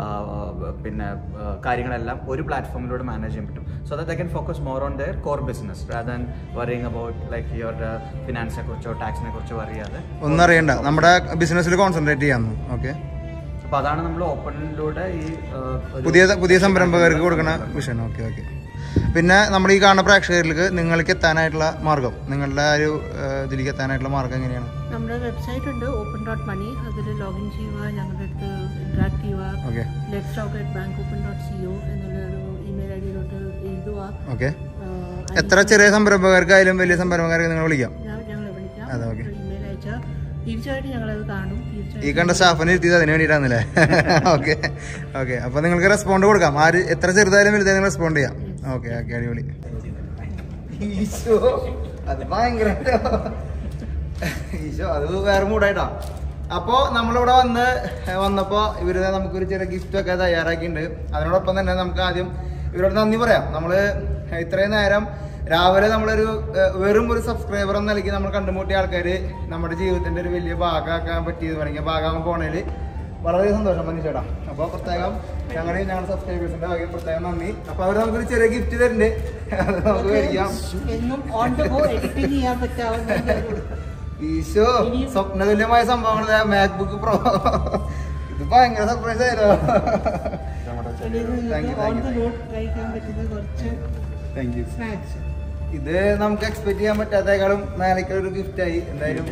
പിന്നെ ആ, കാര്യങ്ങളെല്ലാം ഒരു പ്ലാറ്റ്ഫോമിലൂടെ മാനേജ് ചെയ്യാൻ പറ്റും so that the can focus more on their core business than worrying about like ഇവരുടെ ഫിനാൻസിനെ കുറിച്ചോ ടാക്സിനെ കുറിച്ചോ വറിയാതെ ഒന്നും അറിയണ്ട നമ്മുടെ ബിസിനസ്സിൽ കോൺസെൻട്രേറ്റ് ചെയ്യാമെന്ന് ഓക്കെ അപ്പോൾ അതാണ് നമ്മൾ ഓപ്പണിലൂടെ ഈ ആ, ഒരു പുതിയ പുതിയ സംരംഭകർക്ക് കൊടുക്കുന്ന വിഷയം ഓക്കെ ഓക്കെ പിന്നെ നമ്മുടെ ഈ കാണുന്ന പ്രേക്ഷകരിലേക്ക് നിങ്ങൾക്ക് എത്താനായിട്ടുള്ള മാർഗം നിങ്ങളുടെ ആ ഒരു ആ, ഇതിലേക്ക് എത്താനായിട്ടുള്ള മാർഗം എങ്ങനെയാണ് നമ്മുടെ വെബ്സൈറ്റ് ഉണ്ട് ഓപ്പൺ ഡോട്ട് മണി അതിൽ ലോഗിൻ ചെയ്യുക ഞങ്ങളുടെ അടുത്ത് ഇന്ററാക്ട് ചെയ്യുക okay let's talk at bank open dot C O എന്നുള്ളൊരു ഇമെയിൽ ഐ ഡിയിലോട്ട് എഴുതുക ഓക്കെ ആ, എത്ര ചെറിയ സംരംഭകർക്കായാലും വലിയ സംരംഭകാർക്ക് നിങ്ങൾ വിളിക്കാം ഞാൻ- ഞങ്ങളെ വിളിക്കാം അതെ, ഓക്കേ. ഇമെയിൽ അയച്ചാൽ തീർച്ചയായിട്ടും ഞങ്ങളത് കാണും ഈ തീർച്ചയായിട്ടും കണ്ട സ്റ്റാഫിനെ ഇരുത്തിയത് അതിന് വേണ്ടിയിട്ടാണല്ലേ ഓക്കെ ഓക്കെ അപ്പൊ നിങ്ങൾക്ക് റെസ്പോണ്ട് കൊടുക്കാം ആര് എത്ര ചെറുതായാലും വലുതായാലും റെസ്പോണ്ട് ചെയ്യാം ഓക്കെ ഓക്കെ അടിപൊളി ഈശോ അത് ഭയങ്കര ഈശോ അത് വേറെ മൂടായിട്ടാ അപ്പോ നമ്മളിവിടെ വന്ന് വന്നപ്പോ ഇവര് നമുക്കൊരു ചെറിയ ഗിഫ്റ്റ് ഒക്കെ തയ്യാറാക്കിയിട്ടുണ്ട് അതിനോടൊപ്പം തന്നെ നമുക്ക് ആദ്യം ഇവരോട് നന്ദി പറയാം നമ്മള് ഇത്രയും നേരം രാവിലെ നമ്മളൊരു ഏഹ്, വെറും ഒരു സബ്സ്ക്രൈബർ എന്ന നിലയ്ക്ക് നമ്മൾ കണ്ടുമുട്ടിയ ആൾക്കാര് നമ്മുടെ ജീവിതത്തിന്റെ ഒരു വലിയ ഭാഗമാക്കാൻ പറ്റിയത് വേണമെങ്കിൽ ഭാഗമാകാൻ പോണേല് വളരെ സന്തോഷം മനുഷ്യടാ അപ്പൊ പ്രത്യേകം ഞങ്ങളുടെ ഞങ്ങളുടെ സബ്സ്ക്രൈബേഴ്സിന്റെ ഭാഗ്യം പ്രത്യേകം നന്ദി അപ്പൊ അവര് നമുക്കൊരു ചെറിയ ഗിഫ്റ്റ് തരുന്നുണ്ട് അത് നമുക്ക് മേടിക്കാം എന്നും ഓൺ ദ ഗോ എഡിറ്റിംഗ് ചെയ്യാൻ പറ്റാവുന്ന ഈശോ സ്വപ്നതുല്യമായ സംഭവങ്ങൾ മാക്ബുക്ക് പ്രോ ഇത് ഭയങ്കര സർപ്രൈസ് ആയിരുന്നു Thank you, on thank the you. റോഡ് കഴിക്കാൻ പറ്റുന്ന കുറച്ച് താങ്ക് യു സ്നാക്സ് ഇത് നമുക്ക് എക്സ്പെക്ട് ചെയ്യാൻ പറ്റാത്തതിനേക്കാളും മേലേക്ക് ഒരു ഗിഫ്റ്റ് ആയി എന്തായാലും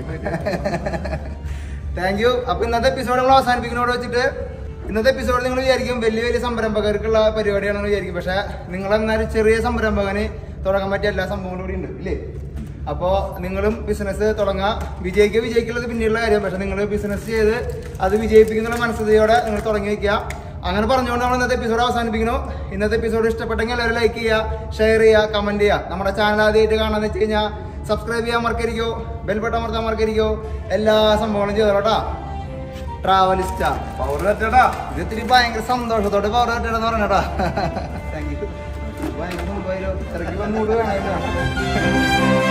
താങ്ക് യു അപ്പൊ ഇന്നത്തെ എപ്പിസോഡ് നമ്മൾ അവസാനിപ്പിക്കുന്നതോട് വെച്ചിട്ട് ഇന്നത്തെ എപ്പിസോഡ് നിങ്ങൾ വിചാരിക്കും വലിയ വലിയ സംരംഭകർക്കുള്ള പരിപാടിയാണെന്ന് വിചാരിക്കും പക്ഷെ നിങ്ങൾ എന്നാലും ചെറിയ സംരംഭകന് തുടങ്ങാൻ പറ്റിയ എല്ലാ സംഭവങ്ങളും കൂടി ഉണ്ട് ഇല്ലേ അപ്പോൾ നിങ്ങളും ബിസിനസ് തുടങ്ങാം വിജയിക്കുക വിജയിക്കുള്ളത് പിന്നെയുള്ള കാര്യം പക്ഷെ നിങ്ങൾ ബിസിനസ് ചെയ്ത് അത് വിജയിപ്പിക്കുന്ന മനസ്സിലയോടെ നിങ്ങൾ തുടങ്ങി വെക്കുക അങ്ങനെ പറഞ്ഞുകൊണ്ട് നമ്മൾ ഇന്നത്തെ എപ്പിസോഡ് അവസാനിപ്പിക്കുന്നു ഇന്നത്തെ എപ്പിസോഡ് ഇഷ്ടപ്പെട്ടെങ്കിൽ എല്ലാവരും ലൈക്ക് ചെയ്യുക ഷെയർ ചെയ്യുക കമന്റ് ചെയ്യുക നമ്മുടെ ചാനൽ ആദ്യമായിട്ട് കാണാന്ന് വെച്ച് കഴിഞ്ഞാൽ സബ്സ്ക്രൈബ് ചെയ്യാൻ മറക്കരിക്കോ ബെൽ ബട്ടൺ അമർത്താൻ മറക്കരിക്കോ എല്ലാ സംഭവങ്ങളും ചെയ്തോട്ടാ ട്രാവലിസ്റ്റ പവർ പറ്റടാ ഇത് ഇത്തിരി ഭയങ്കര സന്തോഷത്തോടെ പവർ പറ്റണെന്ന് പറഞ്ഞടാ താങ്ക് യു ഭയങ്കര സംഭവമായാലോ ഇറക്കി വന്നുകൂടി വേണം